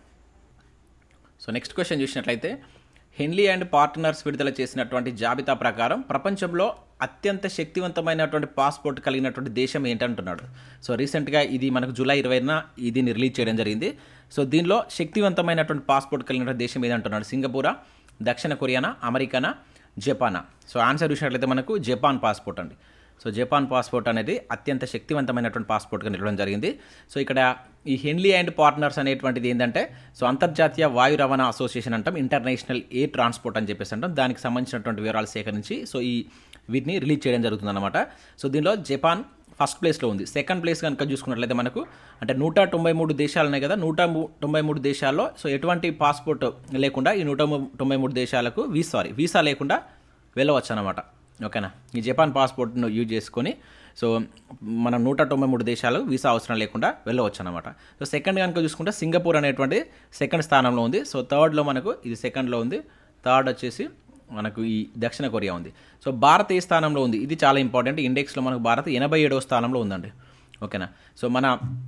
సో నెక్స్ట్ క్వశ్చన్ చూసినట్లయితే హెన్లీ అండ్ పార్ట్నర్స్ విడుదల చేసినటువంటి జాబితా ప్రకారం ప్రపంచంలో అత్యంత శక్తివంతమైనటువంటి పాస్పోర్ట్ కలిగినటువంటి దేశం ఏంటంటున్నాడు సో రీసెంట్గా ఇది మనకు జూలై ఇరవైన దీన్ని రిలీజ్ చేయడం జరిగింది సో దీనిలో శక్తివంతమైనటువంటి పాస్పోర్ట్ కలిగినటువంటి దేశం ఏదంటున్నాడు సింగపూరా దక్షిణ కొరియానా అమెరికానా జపానా సో ఆన్సర్ చూసినట్లయితే మనకు జపాన్ పాస్పోర్ట్ అండి సో జపాన్ పాస్పోర్ట్ అనేది అత్యంత శక్తివంతమైనటువంటి పాస్పోర్ట్గా నిలవడం జరిగింది సో ఇక్కడ ఈ హెన్లీ అండ్ పార్ట్నర్స్ అనేటువంటిది ఏంటంటే సో అంతర్జాతీయ వాయు రవాణా అసోసియేషన్ అంటాం ఇంటర్నేషనల్ ఎయిర్ ట్రాన్స్పోర్ట్ అని చెప్పేసి అంటాం దానికి సంబంధించినటువంటి వివరాలు సేకరించి సో ఈ వీటిని రిలీజ్ చేయడం జరుగుతుందన్నమాట సో దీనిలో జపాన్ ఫస్ట్ ప్లేస్లో ఉంది సెకండ్ ప్లేస్ కనుక చూసుకున్నట్లయితే మనకు అంటే నూట తొంభై మూడు దేశాలు ఉన్నాయి కదా నూట ము- తొంభై మూడు దేశాల్లో సో ఎటువంటి పాస్పోర్ట్ లేకుండా ఈ నూట ము- తొంభై మూడు దేశాలకు వీసా సారీ వీసా లేకుండా వెళ్ళవచ్చు అనమాట ఓకేనా ఈ జపాన్ పాస్పోర్ట్ను యూజ్ చేసుకొని సో మనం నూట తొంభై మూడు దేశాలు వీసా అవసరం లేకుండా వెళ్ళవచ్చు అనమాట సో సెకండ్ కనుక చూసుకుంటే సింగపూర్ అనేటువంటి సెకండ్ స్థానంలో ఉంది సో థర్డ్లో మనకు ఇది సెకండ్లో ఉంది థర్డ్ వచ్చేసి మనకు ఈ దక్షిణ కొరియా ఉంది సో భారత్ ఏ స్థానంలో ఉంది ఇది చాలా ఇంపార్టెంట్ ఇండెక్స్లో మనకు భారత్ ఎనభై ఏడవ స్థానంలో ఉందండి ఓకేనా సో మన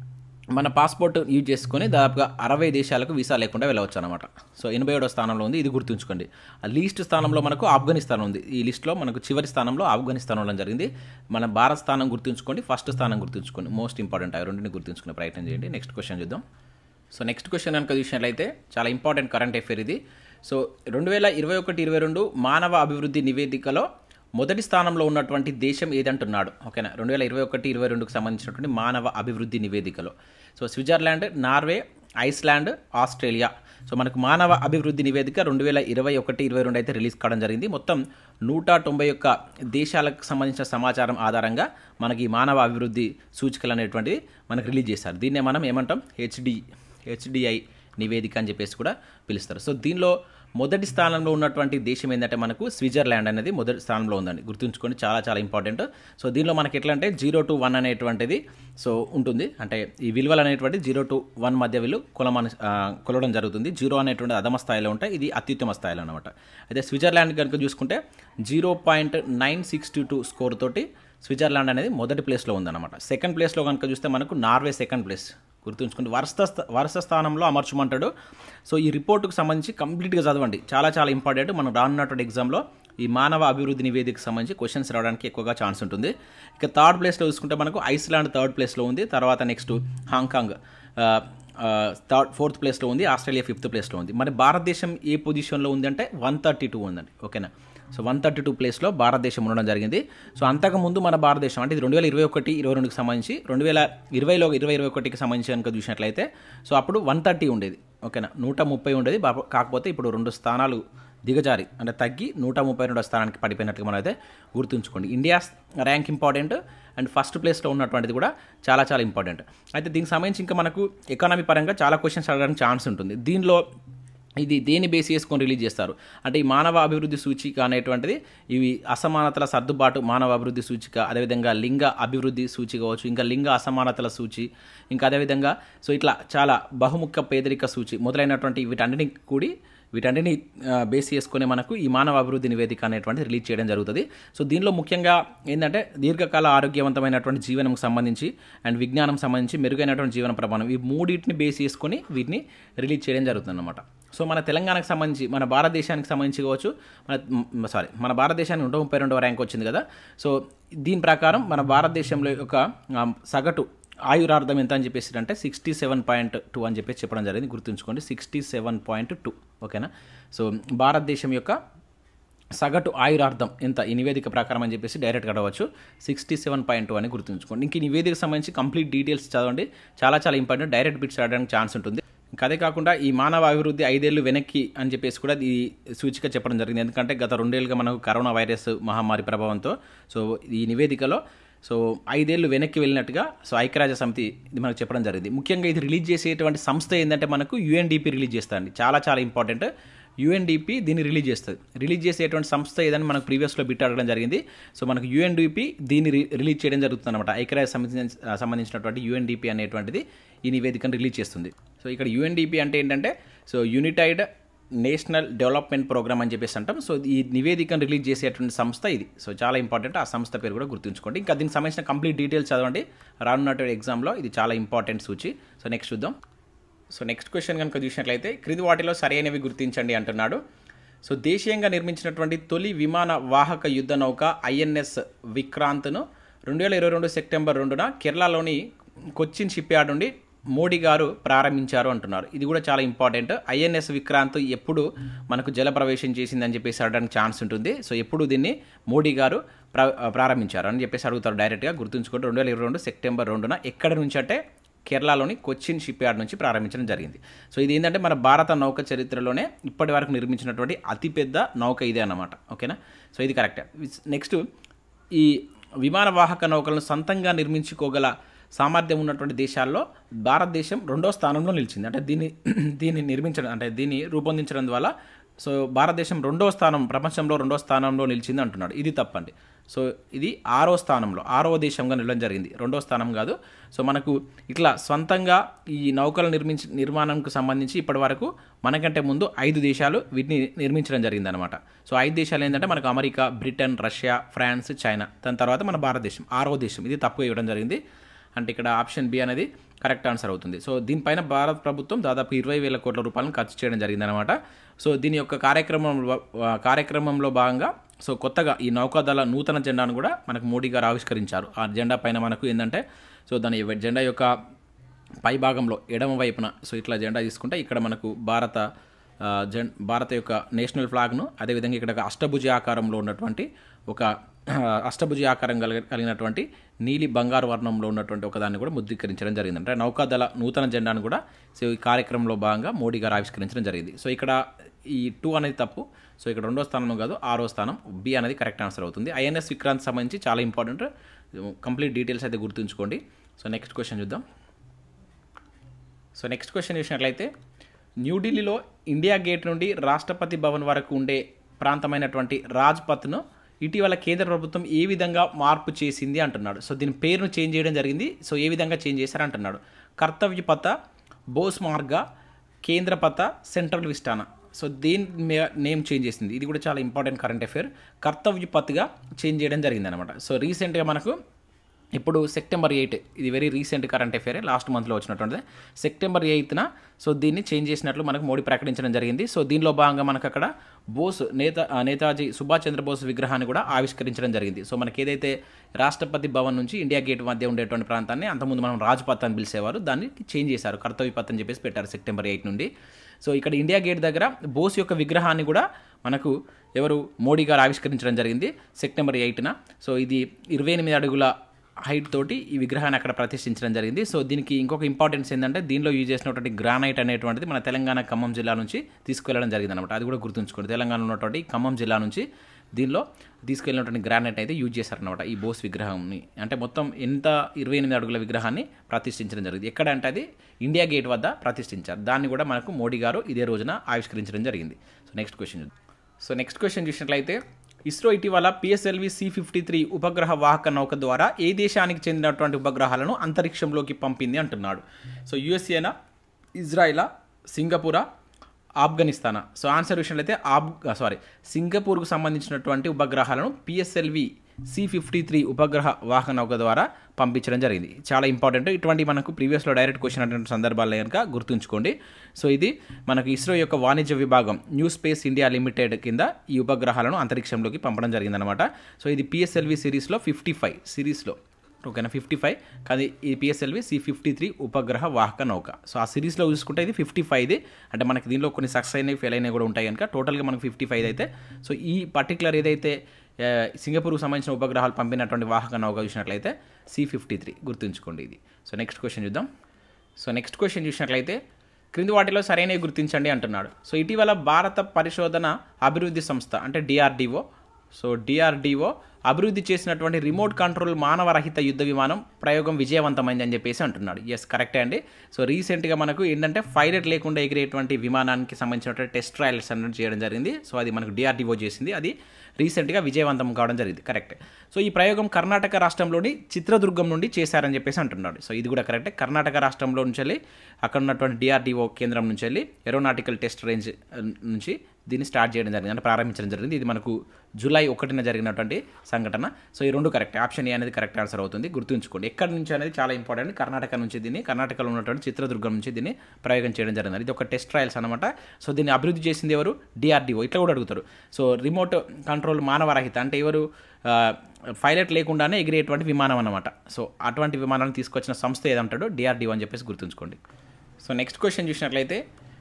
మన పాస్పోర్ట్ యూజ్ చేసుకొని దాదాపుగా అరవై దేశాలకు వీసా లేకుండా వెళ్ళవచ్చు అనమాట సో ఎనభై ఏడో స్థానంలో ఉంది ఇది గుర్తుంచుకోండి ఆ లీస్ట్ స్థానంలో మనకు ఆఫ్ఘనిస్తాన్ ఉంది ఈ లిస్ట్లో మనకు చివరి స్థానంలో ఆఫ్ఘనిస్తాన్ ఉండడం జరిగింది మన భారత్ స్థానం గుర్తుంచుకోండి ఫస్ట్ స్థానం గుర్తుంచుకోండి మోస్ట్ ఇంపార్టెంట్ అవి రెండింటిని గుర్తుంచుకునే ప్రయత్నం చేయండి నెక్స్ట్ క్వశ్చన్ చూద్దాం సో నెక్స్ట్ క్వశ్చన్ కనుక చూసినట్లయితే చాలా ఇంపార్టెంట్ కరెంట్ అఫేర్ ఇది సో రెండు వేల ఇరవై ఒకటి ఇరవై రెండు మానవ అభివృద్ధి నివేదికలో మొదటి స్థానంలో ఉన్నటువంటి దేశం ఏదంటున్నాడు ఓకేనా రెండు వేల ఇరవై ఒకటి ఇరవై రెండుకు సంబంధించినటువంటి మానవ అభివృద్ధి నివేదికలో so Switzerland Norway Iceland Australia so మనకు మానవ అభివృద్ధి నివేదిక రెండు వేల ఇరవై ఒకటి ఇరవై రెండు అయితే రిలీజ్ కావడం జరిగింది మొత్తం నూట తొంభై ఒక్క దేశాలకు సంబంధించిన సమాచారం ఆధారంగా మనకి ఈ మానవ అభివృద్ధి సూచికలు అనేటువంటివి మనకు రిలీజ్ చేశారు దీన్నే మనం ఏమంటాం హెచ్డి హెచ్డిఐ నివేదిక అని చెప్పేసి కూడా పిలుస్తారు సో దీనిలో మొదటి స్థానంలో ఉన్నటువంటి దేశం ఏంటంటే మనకు స్విట్జర్లాండ్ అనేది మొదటి స్థానంలో ఉందండి గుర్తుంచుకొని చాలా చాలా ఇంపార్టెంట్ సో దీనిలో మనకి ఎట్లా అంటే జీరో టు వన్ అనేటువంటిది సో ఉంటుంది అంటే ఈ విలువలు అనేటువంటి జీరో టు వన్ మధ్య విలువ కొలమని ఆ, కొలవడం జరుగుతుంది జీరో అనేటువంటి అధమ స్థాయిలో ఉంటాయి ఇది అత్యుత్తమ స్థాయిలో అనమాట అయితే స్విట్జర్లాండ్ కనుక చూసుకుంటే zero point nine six two score తోటి స్విట్జర్లాండ్ అనేది మొదటి ప్లేస్లో ఉందన్నమాట సెకండ్ ప్లేస్లో కనుక చూస్తే మనకు నార్వే సెకండ్ ప్లేస్ గుర్తుంచుకోండి వరుస స్థ- వరుస స్థానంలో అమర్చమంటాడు సో ఈ రిపోర్టుకు సంబంధించి కంప్లీట్గా చదవండి చాలా చాలా ఇంపార్టెంట్ మనం రానున్నటువంటి ఎగ్జామ్లో ఈ మానవ అభివృద్ధి నివేదికకు సంబంధించి క్వశ్చన్స్ రావడానికి ఎక్కువగా ఛాన్స్ ఉంటుంది ఇక థర్డ్ ప్లేస్లో చూసుకుంటే మనకు ఐస్లాండ్ థర్డ్ ప్లేస్లో ఉంది తర్వాత నెక్స్ట్ హాంకాంగ్ ఆ, ఆ, థర్డ్ ఫోర్త్ ప్లేస్లో ఉంది ఆస్ట్రేలియా ఫిఫ్త్ ప్లేస్లో ఉంది మరి భారతదేశం ఏ పొజిషన్లో ఉంది అంటే వన్ థర్టీ టూ ఉందండి ఓకేనా సో వన్ థర్టీ టూ ప్లేస్లో భారతదేశం ఉండడం జరిగింది సో అంతకుముందు మన భారతదేశం అంటే ఇది రెండు వేల ఇరవై ఒకటి ఇరవై రెండుకి సంబంధించి రెండు వేల ఇరవైలో ఇరవై ఇరవై ఒకటికి సంబంధించి కనుక చూసినట్లయితే సో అప్పుడు వన్ థర్టీ ఉండేది ఓకేనా నూట ముప్పై ఉండేది బాప- కాకపోతే ఇప్పుడు రెండు స్థానాలు దిగజారి అంటే తగ్గి నూట ముప్పై రెండో స్థానానికి పడిపోయినట్టుగా మనం అయితే గుర్తుంచుకోండి India rank important and first ప్లేస్లో ఉన్నటువంటిది కూడా చాలా చాలా ఇంపార్టెంట్ అయితే దీనికి సంబంధించి ఇంకా మనకు ఎకానమీ పరంగా చాలా క్వశ్చన్స్ అడగడానికి ఛాన్స్ ఉంటుంది దీనిలో ఇది దేని బేస్ చేసుకొని రిలీజ్ చేస్తారు అంటే ఈ మానవ అభివృద్ధి సూచిక అనేటువంటిది ఇవి అసమానతల సర్దుబాటు మానవ అభివృద్ధి సూచిక అదేవిధంగా లింగ అభివృద్ధి సూచి కావచ్చు ఇంకా లింగ అసమానతల సూచి ఇంకా అదేవిధంగా సో ఇట్లా చాలా బహుముఖ పేదరిక సూచి మొదలైనటువంటి వీటన్నిటిని కూడి వీటన్నిటిని బేస్ చేసుకుని మనకు ఈ మానవ అభివృద్ధి నివేదిక అనేటువంటి రిలీజ్ చేయడం జరుగుతుంది సో దీనిలో ముఖ్యంగా ఏంటంటే దీర్ఘకాల ఆరోగ్యవంతమైనటువంటి జీవనంకు సంబంధించి అండ్ విజ్ఞానం సంబంధించి మెరుగైనటువంటి జీవన ప్రమాణం ఈ మూడింటిని బేస్ చేసుకొని వీటిని రిలీజ్ చేయడం జరుగుతుంది అనమాట సో మన తెలంగాణకు సంబంధించి మన భారతదేశానికి సంబంధించి కావచ్చు మన సారీ మన భారతదేశానికి నూట ముప్పై రెండవ ర్యాంక్ వచ్చింది కదా సో దీని ప్రకారం మన భారతదేశంలో యొక్క ఆ, సగటు ఆయురార్థం ఎంత అని చెప్పేసి అంటే సిక్స్టీ సెవెన్ పాయింట్ టూ అని చెప్పేసి చెప్పడం జరిగింది గుర్తుంచుకోండి సిక్స్టీ సెవెన్ పాయింట్ టూ ఓకేనా సో భారతదేశం యొక్క సగటు ఆయురార్థం ఎంత ఈ నివేదిక ప్రకారం అని చెప్పేసి డైరెక్ట్ అడవచ్చు సిక్స్టీ సెవెన్ పాయింట్ టూ అని గుర్తుంచుకోండి ఇంక ఈ నివేదిక సంబంధించి కంప్లీట్ డీటెయిల్స్ చదవండి చాలా చాలా ఇంపార్టెంట్ డైరెక్ట్ బిట్స్ అడగడానికి ఛాన్స్ ఉంటుంది ఇంకా అదే కాకుండా ఈ మానవ అభివృద్ధి ఐదేళ్లు వెనక్కి అని చెప్పేసి కూడా ఈ సూచిక చెప్పడం జరిగింది ఎందుకంటే గత రెండేళ్ళుగా మనకు కరోనా వైరస్ మహమ్మారి ప్రభావంతో సో ఈ నివేదికలో సో ఐదేళ్లు వెనక్కి వెళ్ళినట్టుగా సో ఐక్యరాజ్య సమితి ఇది మనకు చెప్పడం జరిగింది ముఖ్యంగా ఇది రిలీజ్ చేసేటువంటి సంస్థ ఏంటంటే మనకు యుఎన్డిపి రిలీజ్ చేస్తారండి చాలా చాలా ఇంపార్టెంట్ యుఎన్డిపి దీన్ని రిలీజ్ చేస్తుంది రిలీజ్ చేసేటువంటి సంస్థ ఏదని మనకు ప్రీవియస్లో బిట్ అడగడం జరిగింది సో మనకు యుఎన్డిపి దీన్ని రి- రిలీజ్ చేయడం జరుగుతుంది అనమాట ఐక్యరాజ్య సమితి సంబంధించినటువంటి యుఎన్డిపి అనేటువంటిది ఈ నివేదికను రిలీజ్ చేస్తుంది సో ఇక్కడ యుఎన్డిపి అంటే ఏంటంటే so united national development programme అని చెప్పేసి అంటాం సో ఈ నివేదికను రిలీజ్ చేసేటువంటి సంస్థ ఇది సో చాలా ఇంపార్టెంట్ ఆ సంస్థ పేరు కూడా గుర్తుంచుకోండి ఇంకా దీనికి సంబంధించిన కంప్లీట్ డీటెయిల్స్ చదవండి రానున్నటువంటి ఎగ్జామ్లో ఇది చాలా ఇంపార్టెంట్ సూచి సో నెక్స్ట్ చూద్దాం సో నెక్స్ట్ క్వశ్చన్ కనుక చూసినట్లయితే క్రింది వాటిలో సరైనవి గుర్తించండి అంటున్నాడు సో దేశీయంగా నిర్మించినటువంటి తొలి విమాన వాహక యుద్ధ నౌక ఐఎన్ఎస్ విక్రాంత్ను రెండు వేల ఇరవై రెండు సెప్టెంబర్ రెండున కేరళలోని కొచ్చిన్ షిప్ యార్డ్ నుండి మోడీ గారు ప్రారంభించారు అంటున్నారు ఇది కూడా చాలా ఇంపార్టెంట్ ఐఎన్ఎస్ విక్రాంత్ ఎప్పుడు మనకు జల ప్రవేశం చేసిందని చెప్పేసి అడగడానికి ఛాన్స్ ఉంటుంది సో ఎప్పుడు దీన్ని మోడీ గారు ప్ర ప్రారంభించారు అని చెప్పేసి అడుగుతారు డైరెక్ట్గా గుర్తుంచుకోండి రెండు వేల ఇరవై రెండు సెప్టెంబర్ రెండున ఎక్కడి నుంచి అంటే కేరళలోని కొచ్చిన్ షిప్ యార్డ్ నుంచి ప్రారంభించడం జరిగింది సో ఇది ఏంటంటే మన భారత నౌక చరిత్రలోనే ఇప్పటి వరకు నిర్మించినటువంటి అతిపెద్ద నౌక ఇదే అన్నమాట ఓకేనా సో ఇది కరెక్ట్ నెక్స్ట్ ఈ విమాన వాహక నౌకలను సొంతంగా నిర్మించుకోగల సామర్థ్యం ఉన్నటువంటి దేశాల్లో భారతదేశం రెండో స్థానంలో నిలిచింది అంటే దీన్ని దీన్ని నిర్మించడం అంటే దీన్ని రూపొందించడం ద్వారా సో భారతదేశం రెండో స్థానం ప్రపంచంలో రెండో స్థానంలో నిలిచింది అంటున్నాడు ఇది తప్పండి సో ఇది ఆరో స్థానంలో ఆరో దేశంగా నిలవడం జరిగింది రెండో స్థానం కాదు సో మనకు ఇట్లా సొంతంగా ఈ నౌకల నిర్మించి నిర్మాణంకు సంబంధించి ఇప్పటి వరకు మనకంటే ముందు ఐదు దేశాలు వీటిని నిర్మించడం జరిగింది అనమాట సో ఐదు దేశాలు ఏంటంటే మనకు America Britain Russia France China దాని తర్వాత మన భారతదేశం ఆరో దేశం ఇది తప్పుగా ఇవ్వడం జరిగింది అంటే ఇక్కడ ఆప్షన్ బి అనేది కరెక్ట్ ఆన్సర్ అవుతుంది సో దీనిపైన భారత ప్రభుత్వం దాదాపు ఇరవై వేల కోట్ల రూపాయలను ఖర్చు చేయడం జరిగిందనమాట సో దీని యొక్క కార్యక్రమం కార్యక్రమంలో భాగంగా సో కొత్తగా ఈ నౌకాదళ నూతన జెండాను కూడా మనకు మోడీ గారు ఆవిష్కరించారు ఆ జెండా పైన మనకు ఏంటంటే సో దాని జెండా యొక్క పై భాగంలో ఎడమ వైపున సో ఇట్లా జెండా తీసుకుంటే ఇక్కడ మనకు భారత ఆ, జెం భారత యొక్క నేషనల్ ఫ్లాగ్ను అదేవిధంగా ఇక్కడ ఒక అష్టభుజ ఆకారంలో ఉన్నటువంటి ఒక ఆ, అష్టభుజ ఆకారం కలిగి కలిగినటువంటి నీలి బంగారు వర్ణంలో ఉన్నటువంటి ఒకదాన్ని కూడా ముద్రీకరించడం జరిగింది అంటే నౌకాదళ నూతన జెండాను కూడా సో ఈ కార్యక్రమంలో భాగంగా మోడీ గారు ఆవిష్కరించడం జరిగింది సో ఇక్కడ ఈ టూ అనేది తప్పు సో ఇక్కడ రెండో స్థానం కాదు ఆరో స్థానం బి అనేది కరెక్ట్ ఆన్సర్ అవుతుంది ఐఎన్ఎస్ విక్రాంత్ సంబంధించి చాలా ఇంపార్టెంట్ కంప్లీట్ డీటెయిల్స్ అయితే గుర్తుంచుకోండి సో నెక్స్ట్ క్వశ్చన్ చూద్దాం సో నెక్స్ట్ క్వశ్చన్ చూసినట్లయితే న్యూఢిల్లీలో ఇండియా గేట్ నుండి రాష్ట్రపతి భవన్ వరకు ఉండే ప్రాంతమైనటువంటి రాజ్పథ్ను ఇటీవల కేంద్ర ప్రభుత్వం ఏ విధంగా మార్పు చేసింది అంటున్నాడు సో దీని పేరును చేంజ్ చేయడం జరిగింది సో ఏ విధంగా చేంజ్ చేశారు అంటున్నాడు కర్తవ్య పథ బోస్ మార్గ కేంద్ర పథ సెంట్రల్ విస్టానా సో దీని మే- నేమ్ చేంజ్ చేసింది ఇది కూడా చాలా ఇంపార్టెంట్ కరెంట్ అఫేర్ కర్తవ్య పథ్గా చేంజ్ చేయడం జరిగింది అనమాట సో రీసెంట్గా మనకు ఇప్పుడు సెప్టెంబర్ ఎయిట్ ఇది very recent current affair last మంత్లో వచ్చినటువంటిది సెప్టెంబర్ ఎయిత్న సో దీన్ని చేంజ్ చేసినట్లు మనకు మోడీ ప్రకటించడం జరిగింది సో దీనిలో భాగంగా మనకు అక్కడ బోస్ నేత ఆ, నేతాజీ సుభాష్ చంద్రబోస్ విగ్రహాన్ని కూడా ఆవిష్కరించడం జరిగింది సో మనకి ఏదైతే రాష్ట్రపతి భవన్ నుంచి ఇండియా గేట్ మధ్య ఉండేటువంటి ప్రాంతాన్ని అంతకుముందు మనం రాజ్పథ్ అని పిలిచేవారు దాన్ని చేంజ్ చేశారు కర్తవ్య పథ్ అని చెప్పేసి పెట్టారు సెప్టెంబర్ ఎయిట్ నుండి సో ఇక్కడ ఇండియా గేట్ దగ్గర బోస్ యొక్క విగ్రహాన్ని కూడా మనకు ఎవరు మోడీ గారు ఆవిష్కరించడం జరిగింది సెప్టెంబర్ ఎయిట్న సో ఇది ఇరవై ఎనిమిది అడుగుల హైట్ తోటి ఈ విగ్రహాన్ని అక్కడ ప్రతిష్ఠించడం జరిగింది సో దీనికి ఇంకొక ఇంపార్టెన్స్ ఏంటంటే దీనిలో యూజ్ చేసినటువంటి గ్రానైట్ అనేటువంటిది మన తెలంగాణ ఖమ్మం జిల్లా నుంచి తీసుకెళ్లడం జరిగింది అనమాట అది కూడా గుర్తుంచుకోండి తెలంగాణలో ఉన్నటువంటి ఖమ్మం జిల్లా నుంచి దీనిలో తీసుకెళ్ళినటువంటి గ్రానైట్ అయితే యూజ్ చేశారనమాట ఈ బోస్ విగ్రహాన్ని అంటే మొత్తం ఎంత ఇరవై ఎనిమిది అడుగుల విగ్రహాన్ని ప్రతిష్ఠించడం జరిగింది ఎక్కడ అంటే అది ఇండియా గేట్ వద్ద ప్రతిష్ఠించారు దాన్ని కూడా మనకు మోడీ గారు ఇదే రోజున ఆవిష్కరించడం జరిగింది so next question so next question చూసినట్లయితే ఇస్రో ఇటీవల పిఎస్ఎల్వి సి ఫిఫ్టీ త్రీ ఉపగ్రహ వాహక నౌక ద్వారా ఏ దేశానికి చెందినటువంటి ఉపగ్రహాలను అంతరిక్షంలోకి పంపింది అంటున్నాడు సో యుఎస్ఏనా ఇజ్రాయిలా సింగపూరా ఆఫ్ఘనిస్తానా సో ఆన్సర్ విషయంలో అయితే ఆఫ్ సారీ సింగపూర్కు సంబంధించినటువంటి ఉపగ్రహాలను పిఎస్ఎల్వి సి ఫిఫ్టీ త్రీ ఉపగ్రహ వాహక నౌక ద్వారా పంపించడం జరిగింది చాలా ఇంపార్టెంట్ ఇటువంటి మనకు ప్రీవియస్లో డైరెక్ట్ క్వశ్చన్ అటువంటి సందర్భాల్లో కనుక గుర్తుంచుకోండి సో ఇది మనకు ఇస్రో యొక్క వాణిజ్య విభాగం న్యూ స్పేస్ ఇండియా లిమిటెడ్ కింద ఈ ఉపగ్రహాలను అంతరిక్షంలోకి పంపడం జరిగిందనమాట సో ఇది పిఎస్ఎల్వి సిరీస్లో ఫిఫ్టీ ఫైవ్ సిరీస్లో ఓకేనా ఫిఫ్టీ ఫైవ్ కానీ ఈ పిఎస్ఎల్వి సి ఫిఫ్టీ త్రీ ఉపగ్రహ వాహక నౌక సో ఆ సిరీస్లో చూసుకుంటే ఇది ఫిఫ్టీ ఫైవ్ది అంటే మనకి దీనిలో కొన్ని సక్సెస్ అయినవి ఫెయిల్ అయినవి కూడా ఉంటాయి కనుక టోటల్గా మనకు ఫిఫ్టీ ఫైవ్ అయితే సో ఈ పర్టికులర్ ఏదైతే ఆ, సింగపూర్కు సంబంధించిన ఉపగ్రహాలు పంపినటువంటి వాహక నౌక చూసినట్లయితే సి ఫిఫ్టీ త్రీ గుర్తుంచుకోండి ఇది సో నెక్స్ట్ క్వశ్చన్ చూద్దాం సో నెక్స్ట్ క్వశ్చన్ చూసినట్లయితే క్రింది వాటిలో సరైనవి గుర్తించండి అంటున్నాడు సో ఇటీవల భారత పరిశోధన అభివృద్ధి సంస్థ అంటే డిఆర్డిఓ సో డిఆర్డిఓ అభివృద్ధి చేసినటువంటి రిమోట్ కంట్రోల్ మానవరహిత యుద్ధ విమానం ప్రయోగం విజయవంతమైంది అని చెప్పేసి అంటున్నాడు ఎస్ కరెక్టే అండి సో రీసెంట్గా మనకు ఏంటంటే పైలట్ లేకుండా ఎగిరేటువంటి విమానానికి సంబంధించినటువంటి టెస్ట్ ట్రయల్స్ అనేది చేయడం జరిగింది సో అది మనకు డిఆర్డిఓ చేసింది అది రీసెంట్గా విజయవంతం కావడం జరిగింది కరెక్ట్ సో ఈ ప్రయోగం కర్ణాటక రాష్ట్రంలోని చిత్రదుర్గం నుండి చేశారని చెప్పేసి అంటున్నాడు సో ఇది కూడా కరెక్టే కర్ణాటక రాష్ట్రంలో నుంచి వెళ్ళి అక్కడ ఉన్నటువంటి డిఆర్డిఓ కేంద్రం నుంచి వెళ్ళి ఏరోనాటికల్ టెస్ట్ రేంజ్ ఆ, నుంచి దీన్ని స్టార్ట్ చేయడం జరిగింది అంటే ప్రారంభించడం జరిగింది ఇది మనకు జూలై ఒకటిన జరిగినటువంటి సంఘటన సో ఈ రెండు కరెక్ట్ ఆప్షన్ ఏ అనేది కరెక్ట్ ఆన్సర్ అవుతుంది గుర్తుంచుకోండి ఎక్కడి నుంచి అనేది చాలా ఇంపార్టెంట్ కర్ణాటక నుంచి దీన్ని కర్ణాటకలో ఉన్నటువంటి చిత్రదుర్గం నుంచి దీన్ని ప్రయోగం చేయడం జరిగింది ఇది ఒక టెస్ట్ ట్రయల్స్ అనమాట సో దీన్ని అభివృద్ధి చేసింది ఎవరు డిఆర్డిఓ ఇట్లా కూడా అడుగుతారు సో రిమోట్ కంట్రోల్ మానవరహిత అంటే ఎవరు ఆ, పైలట్ లేకుండానే ఎగిరేటువంటి విమానం అనమాట సో అటువంటి విమానాన్ని తీసుకొచ్చిన సంస్థ ఏదంటాడో డిఆర్డిఓ అని చెప్పేసి గుర్తుంచుకోండి సో నెక్స్ట్ క్వశ్చన్ చూసినట్లయితే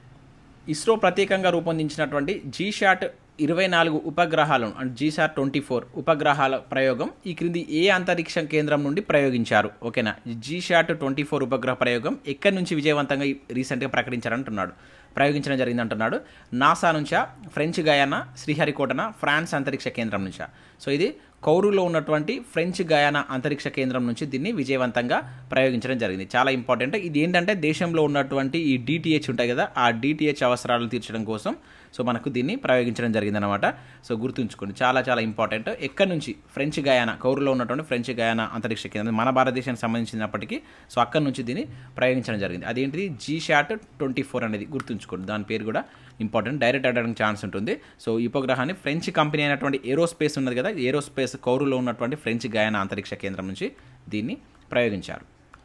ఇస్రో ప్రత్యేకంగా రూపొందించినటువంటి జీశాట్ ఇరవై నాలుగు ఉపగ్రహాలను అంటే జీశాట్ ట్వంటీ ఫోర్ ఉపగ్రహాల ప్రయోగం ఈ క్రింది ఏ అంతరిక్ష కేంద్రం నుండి ప్రయోగించారు ఓకేనా జీశాట్ ట్వంటీ ఫోర్ ఉపగ్రహ ప్రయోగం ఎక్కడి నుంచి విజయవంతంగా ఈ- రీసెంట్గా ప్రకటించారంటున్నాడు ప్రయోగించడం జరిగింది అంటున్నాడు నాసా నుంచా ఫ్రెంచ్ గయానా శ్రీహరికోటన ఫ్రాన్స్ అంతరిక్ష కేంద్రం నుంచా సో ఇది కౌరులో ఉన్నటువంటి ఫ్రెంచ్ గయానా అంతరిక్ష కేంద్రం నుంచి దీన్ని విజయవంతంగా ప్రయోగించడం జరిగింది చాలా ఇంపార్టెంట్ ఇది ఏంటంటే దేశంలో ఉన్నటువంటి ఈ డిటిహెచ్ ఉంటాయి కదా ఆ డిటిహెచ్ అవసరాలను తీర్చడం కోసం సో మనకు దీన్ని ప్రయోగించడం జరిగిందనమాట సో గుర్తుంచుకోండి చాలా చాలా ఇంపార్టెంట్ ఎక్కడి నుంచి ఫ్రెంచ్ గయానా కౌరులో ఉన్నటువంటి ఫ్రెంచ్ గయానా అంతరిక్ష కేంద్రం మన భారతదేశానికి సంబంధించినప్పటికీ సో అక్కడి నుంచి దీన్ని ప్రయోగించడం జరిగింది అదేంటిది జీ షాట్ ట్వంటీ ఫోర్ అనేది గుర్తుంచుకోండి దాని పేరు కూడా ఇంపార్టెంట్ డైరెక్ట్ అడగడానికి ఛాన్స్ ఉంటుంది సో ఈ ఉపగ్రహాన్ని ఫ్రెంచ్ కంపెనీ అయినటువంటి ఏరోస్పేస్ ఉన్నది కదా ఏరోస్పేస్ కౌరులో ఉన్నటువంటి ఫ్రెంచ్ గయానా అంతరిక్ష కేంద్రం నుంచి దీన్ని ప్రయోగించారు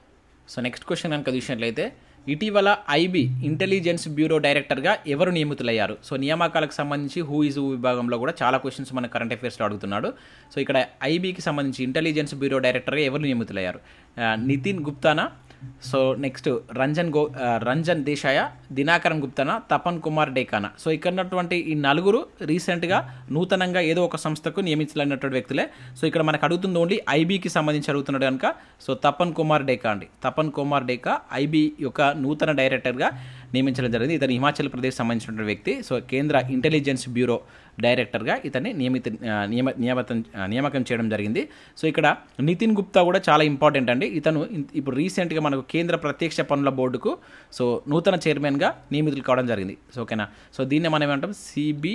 సో నెక్స్ట్ క్వశ్చన్ కనుక చూసినట్లయితే ఇటీవల ఐబీ ఇంటెలిజెన్స్ బ్యూరో డైరెక్టర్గా ఎవరు నియమితులయ్యారు సో నియామకాలకు సంబంధించి హూ ఇస్ హూ విభాగంలో కూడా చాలా క్వశ్చన్స్ మన కరెంట్ అఫైర్స్లో అడుగుతున్నాడు సో ఇక్కడ ఐబీకి సంబంధించి ఇంటెలిజెన్స్ బ్యూరో డైరెక్టర్గా ఎవరు నియమితులయ్యారు ఆ, నితిన్ గుప్తానా సో నెక్స్ట్ రంజన్ గో ఆ, రంజన్ దేశాయ దినాకరన్ గుప్తానా తపన్ కుమార్ డేకానా సో ఇక్కడ ఉన్నటువంటి ఈ నలుగురు రీసెంట్గా నూతనంగా ఏదో ఒక సంస్థకు నియమించలేనటువంటి వ్యక్తులే సో ఇక్కడ మనకు అడుగుతుంది ఓన్లీ ఐబీకి సంబంధించి అడుగుతున్నాడు కనుక సో తపన్ కుమార్ డేకా అండి తపన్ కుమార్ డేకా ఐబీ యొక్క నూతన డైరెక్టర్గా నియమించడం జరిగింది ఇతను హిమాచల్ ప్రదేశ్ సంబంధించినటువంటి వ్యక్తి సో కేంద్ర ఇంటెలిజెన్స్ బ్యూరో డైరెక్టర్గా ఇతన్ని నియమిత ఆ, నియమ నియమతం ఆ, నియామకం చేయడం జరిగింది సో ఇక్కడ నితిన్ గుప్తా కూడా చాలా ఇంపార్టెంట్ అండి ఇతను ఇన్- ఇప్పుడు రీసెంట్గా మనకు కేంద్ర ప్రత్యక్ష పన్నుల బోర్డుకు సో నూతన చైర్మన్గా నియమితులు కావడం జరిగింది సో ఓకేనా సో దీన్ని మనం ఏమంటాం సిబి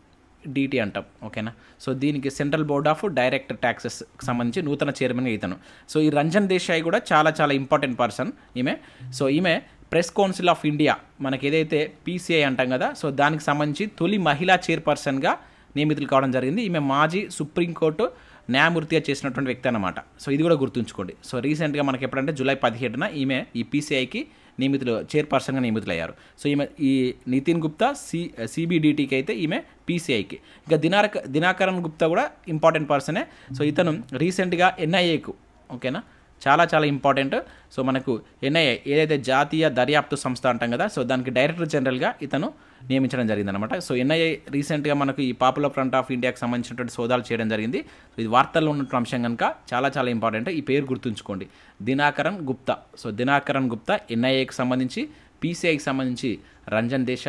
డిటి అంటాం ఓకేనా సో దీనికి central board of direct taxes సంబంధించి నూతన చైర్మన్గా ఇతను సో ఈ రంజన్ దేశాయ్ కూడా చాలా చాలా ఇంపార్టెంట్ పర్సన్ ఈమె సో ఈమె ప్రెస్ కౌన్సిల్ ఆఫ్ ఇండియా మనకి ఏదైతే పీసీఐ అంటాం కదా సో దానికి సంబంధించి తొలి మహిళా చైర్పర్సన్గా నియమితులు కావడం జరిగింది ఈమె మాజీ సుప్రీంకోర్టు న్యాయమూర్తిగా చేసినటువంటి వ్యక్తి అనమాట సో ఇది కూడా గుర్తుంచుకోండి సో రీసెంట్గా మనకి ఎప్పుడంటే జూలై పదిహేడున ఈమె ఈ పీసీఐకి నియమితులు చైర్పర్సన్గా నియమితులయ్యారు సో ఈమె ఈ నితిన్ గుప్తా సి సిబిడిటీకి అయితే ఈమె పీసీఐకి ఇంకా దినారక దినాకరన్ గుప్తా కూడా ఇంపార్టెంట్ పర్సనే సో ఇతను రీసెంట్గా ఎన్ఐఏకు ఓకేనా చాలా చాలా ఇంపార్టెంట్ సో మనకు ఎన్ఐఏ ఏదైతే జాతీయ దర్యాప్తు సంస్థ అంటాం కదా సో దానికి డైరెక్టర్ జనరల్గా ఇతను నియమించడం జరిగిందనమాట సో ఎన్ఐఏ రీసెంట్గా మనకు ఈ పాపులర్ ఫ్రంట్ ఆఫ్ ఇండియాకి సంబంధించినటువంటి సోదాలు చేయడం జరిగింది సో ఇది వార్తల్లో ఉన్నటువంటి అంశం కనుక చాలా చాలా ఇంపార్టెంట్ ఈ పేరు గుర్తుంచుకోండి దినాకరన్ గుప్తా సో దినాకరన్ గుప్తా ఎన్ఐఏకి సంబంధించి పీసీఐకి సంబంధించి రంజన్ దేశాయ్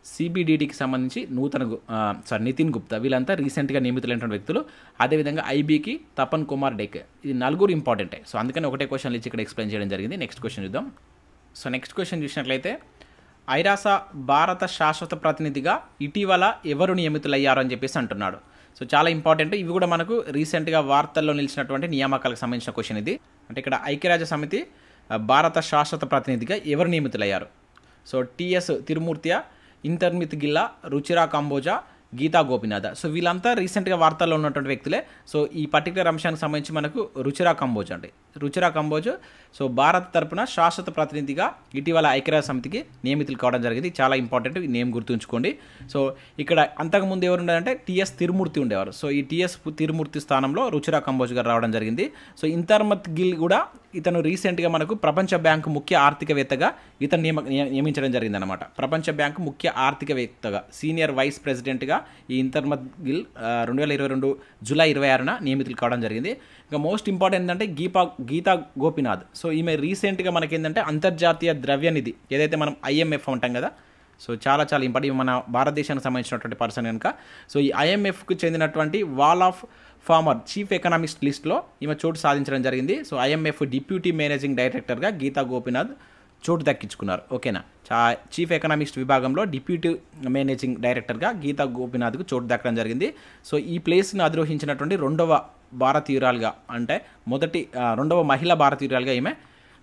సిబిడిటికి సంబంధించి నూతన గు- ఆ, సారీ నితిన్ గుప్తా వీళ్ళంతా రీసెంట్గా నియమితులైనటువంటి వ్యక్తులు అదేవిధంగా ఐబీకి తపన్ కుమార్ డెక్ ఇది నలుగురు ఇంపార్టెంటే సో అందుకని ఒకటే క్వశ్చన్ ఇచ్చి ఇక్కడ ఎక్స్ప్లెయిన్ చేయడం జరిగింది నెక్స్ట్ క్వశ్చన్ చూద్దాం సో నెక్స్ట్ క్వశ్చన్ చూసినట్లయితే ఐరాస భారత శాశ్వత ప్రతినిధిగా ఇటీవల ఎవరు నియమితులయ్యారు అని చెప్పేసి అంటున్నాడు సో చాలా ఇంపార్టెంట్ ఇవి కూడా మనకు రీసెంట్గా వార్తల్లో నిలిచినటువంటి నియామకాలకు సంబంధించిన క్వశ్చన్ ఇది అంటే ఇక్కడ ఐక్యరాజ్య సమితి ఆ, భారత శాశ్వత ప్రతినిధిగా ఎవరు నియమితులయ్యారు సో టిఎస్ తిరుమూర్తియా ఇంటర్మిత్ గిల్లా రుచిరా కాంబోజా గీతా గోపినాథ సో వీళ్ళంతా రీసెంట్గా వార్తల్లో ఉన్నటువంటి వ్యక్తులే సో ఈ పర్టికులర్ అంశానికి సంబంధించి మనకు రుచిరా కంబోజ్ అండి రుచిరా కంబోజ్ సో భారత్ తరపున శాశ్వత ప్రతినిధిగా ఇటీవల ఐక్యరాజ్య సమితికి నియమితులు కావడం జరిగింది చాలా ఇంపార్టెంట్ ఈ నేమ్ గుర్తుంచుకోండి సో ఇక్కడ అంతకుముందు ఎవరు ఉండేదంటే టిఎస్ తిరుమూర్తి ఉండేవారు సో ఈ టిఎస్ తిరుమూర్తి స్థానంలో రుచిరా కంబోజ్ గారు రావడం జరిగింది సో ఇంతర్మత్ గిల్ కూడా ఇతను రీసెంట్గా మనకు ప్రపంచ బ్యాంకు ముఖ్య ఆర్థికవేత్తగా ఇతను నియమ నియ- నియమించడం జరిగిందనమాట ప్రపంచ బ్యాంకు ముఖ్య ఆర్థికవేత్తగా సీనియర్ వైస్ ప్రెసిడెంట్గా ఈ ఇంతర్మత్ గిల్ రెండు వేల ఇరవై రెండు జూలై ఇరవై ఆరున నియమితులు కావడం జరిగింది ఇంకా మోస్ట్ ఇంపార్టెంట్ ఏంటంటే గీపా గీతా గోపినాథ్ సో ఈమె రీసెంట్గా మనకేంటంటే అంతర్జాతీయ ద్రవ్య నిధి ఏదైతే మనం ఐఎంఎఫ్ అంటాం కదా సో చాలా చాలా ఇంపార్టెంట్ మన భారతదేశానికి సంబంధించినటువంటి పర్సన్ కనుక సో ఈ ఐఎంఎఫ్కు చెందినటువంటి wall of former chief economist లిస్ట్లో ఈమె చోటు సాధించడం జరిగింది సో ఐఎంఎఫ్ డిప్యూటీ మేనేజింగ్ డైరెక్టర్గా గీతా గోపినాథ్ చోటు దక్కించుకున్నారు ఓకేనా చా చీఫ్ ఎకనామిస్ట్ విభాగంలో డిప్యూటీ మేనేజింగ్ డైరెక్టర్గా గీతా గోపినాథ్కు చోటు దక్కడం జరిగింది సో ఈ ప్లేస్ను అధిరోహించినటువంటి రెండవ భారతీయురాలుగా అంటే మొదటి ఆ, రెండవ మహిళా భారతీయురాలుగా ఈమె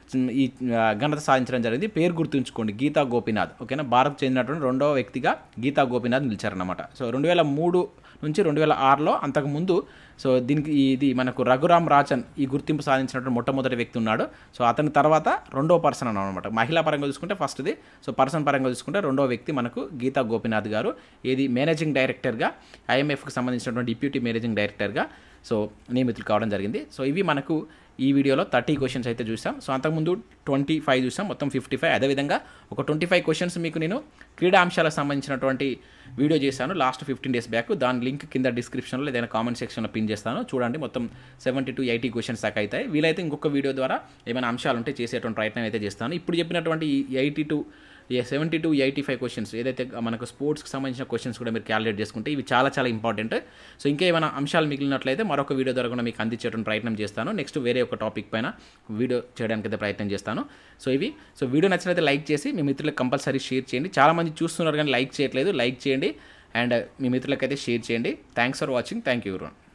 ఈ ఆ, ఘనత సాధించడం జరిగింది పేరు గుర్తుంచుకోండి గీతా గోపినాథ్ ఓకేనా భారత్ చెందినటువంటి రెండవ వ్యక్తిగా గీతా గోపినాథ్ నిలిచారన్నమాట సో రెండు వేల మూడు నుంచి రెండు వేల ఆరులో అంతకుముందు సో దీనికి ఇది మనకు రఘురామ్ రాజన్ ఈ గుర్తింపు సాధించినటువంటి మొట్టమొదటి వ్యక్తి ఉన్నాడు సో అతని తర్వాత రెండవ పర్సన్ అనమాట మహిళా పరంగా చూసుకుంటే ఫస్ట్ది సో పర్సన్ పరంగా చూసుకుంటే రెండవ వ్యక్తి మనకు గీతా గోపినాథ్ గారు ఇది మేనేజింగ్ డైరెక్టర్గా ఐఎంఎఫ్కి సంబంధించినటువంటి డిప్యూటీ మేనేజింగ్ డైరెక్టర్గా సో నియమితులు కావడం జరిగింది సో ఇవి మనకు ఈ వీడియోలో థర్టీ క్వశ్చన్స్ అయితే చూసాం సో అంతకుముందు ట్వంటీ ఫైవ్ చూసాం మొత్తం ఫిఫ్టీ ఫైవ్ అదేవిధంగా ఒక ట్వంటీ ఫైవ్ క్వశ్చన్స్ మీకు నేను క్రీడా అంశాలకు సంబంధించినటువంటి వీడియో చేశాను లాస్ట్ ఫిఫ్టీన్ డేస్ బ్యాక్ దాని లింక్ కింద డిస్క్రిప్షన్లో ఏదైనా కామెంట్ సెక్షన్లో పిన్ చేస్తాను చూడండి మొత్తం సెవెంటీ టు ఎయిటీ క్వశ్చన్స్ దాకా అవుతాయి వీలైతే ఇంకొక వీడియో ద్వారా ఏమైనా అంశాలు ఉంటే చేసేటువంటి ప్రయత్నం అయితే చేస్తాను ఇప్పుడు చెప్పినటువంటి eighty two seventy two eighty five questions ఏదైతే మనకు స్పోర్ట్స్కి సంబంధించిన క్వశ్చన్స్ కూడా మీరు క్యాలిక్యులేట్ చేసుకుంటే ఇవి చాలా చాలా ఇంపార్టెంట్ సో ఇంకా ఏమైనా అంశాలు మిగిలినట్లయితే మరొక వీడియో ద్వారా కూడా మీకు అందించేటువంటి ప్రయత్నం చేస్తాను నెక్స్ట్ వేరే ఒక టాపిక్ పైన వీడియో చేయడానికి అయితే ప్రయత్నం చేస్తాను సో ఇవి సో వీడియో నచ్చినైతే లైక్ చేసి మీ మిత్రులకు కంపల్సరీ షేర్ చేయండి చాలామంది చూస్తున్నారు కానీ లైక్ చేయట్లేదు లైక్ చేయండి అండ్ మీ మిత్రులకైతే షేర్ చేయండి thanks for watching thank you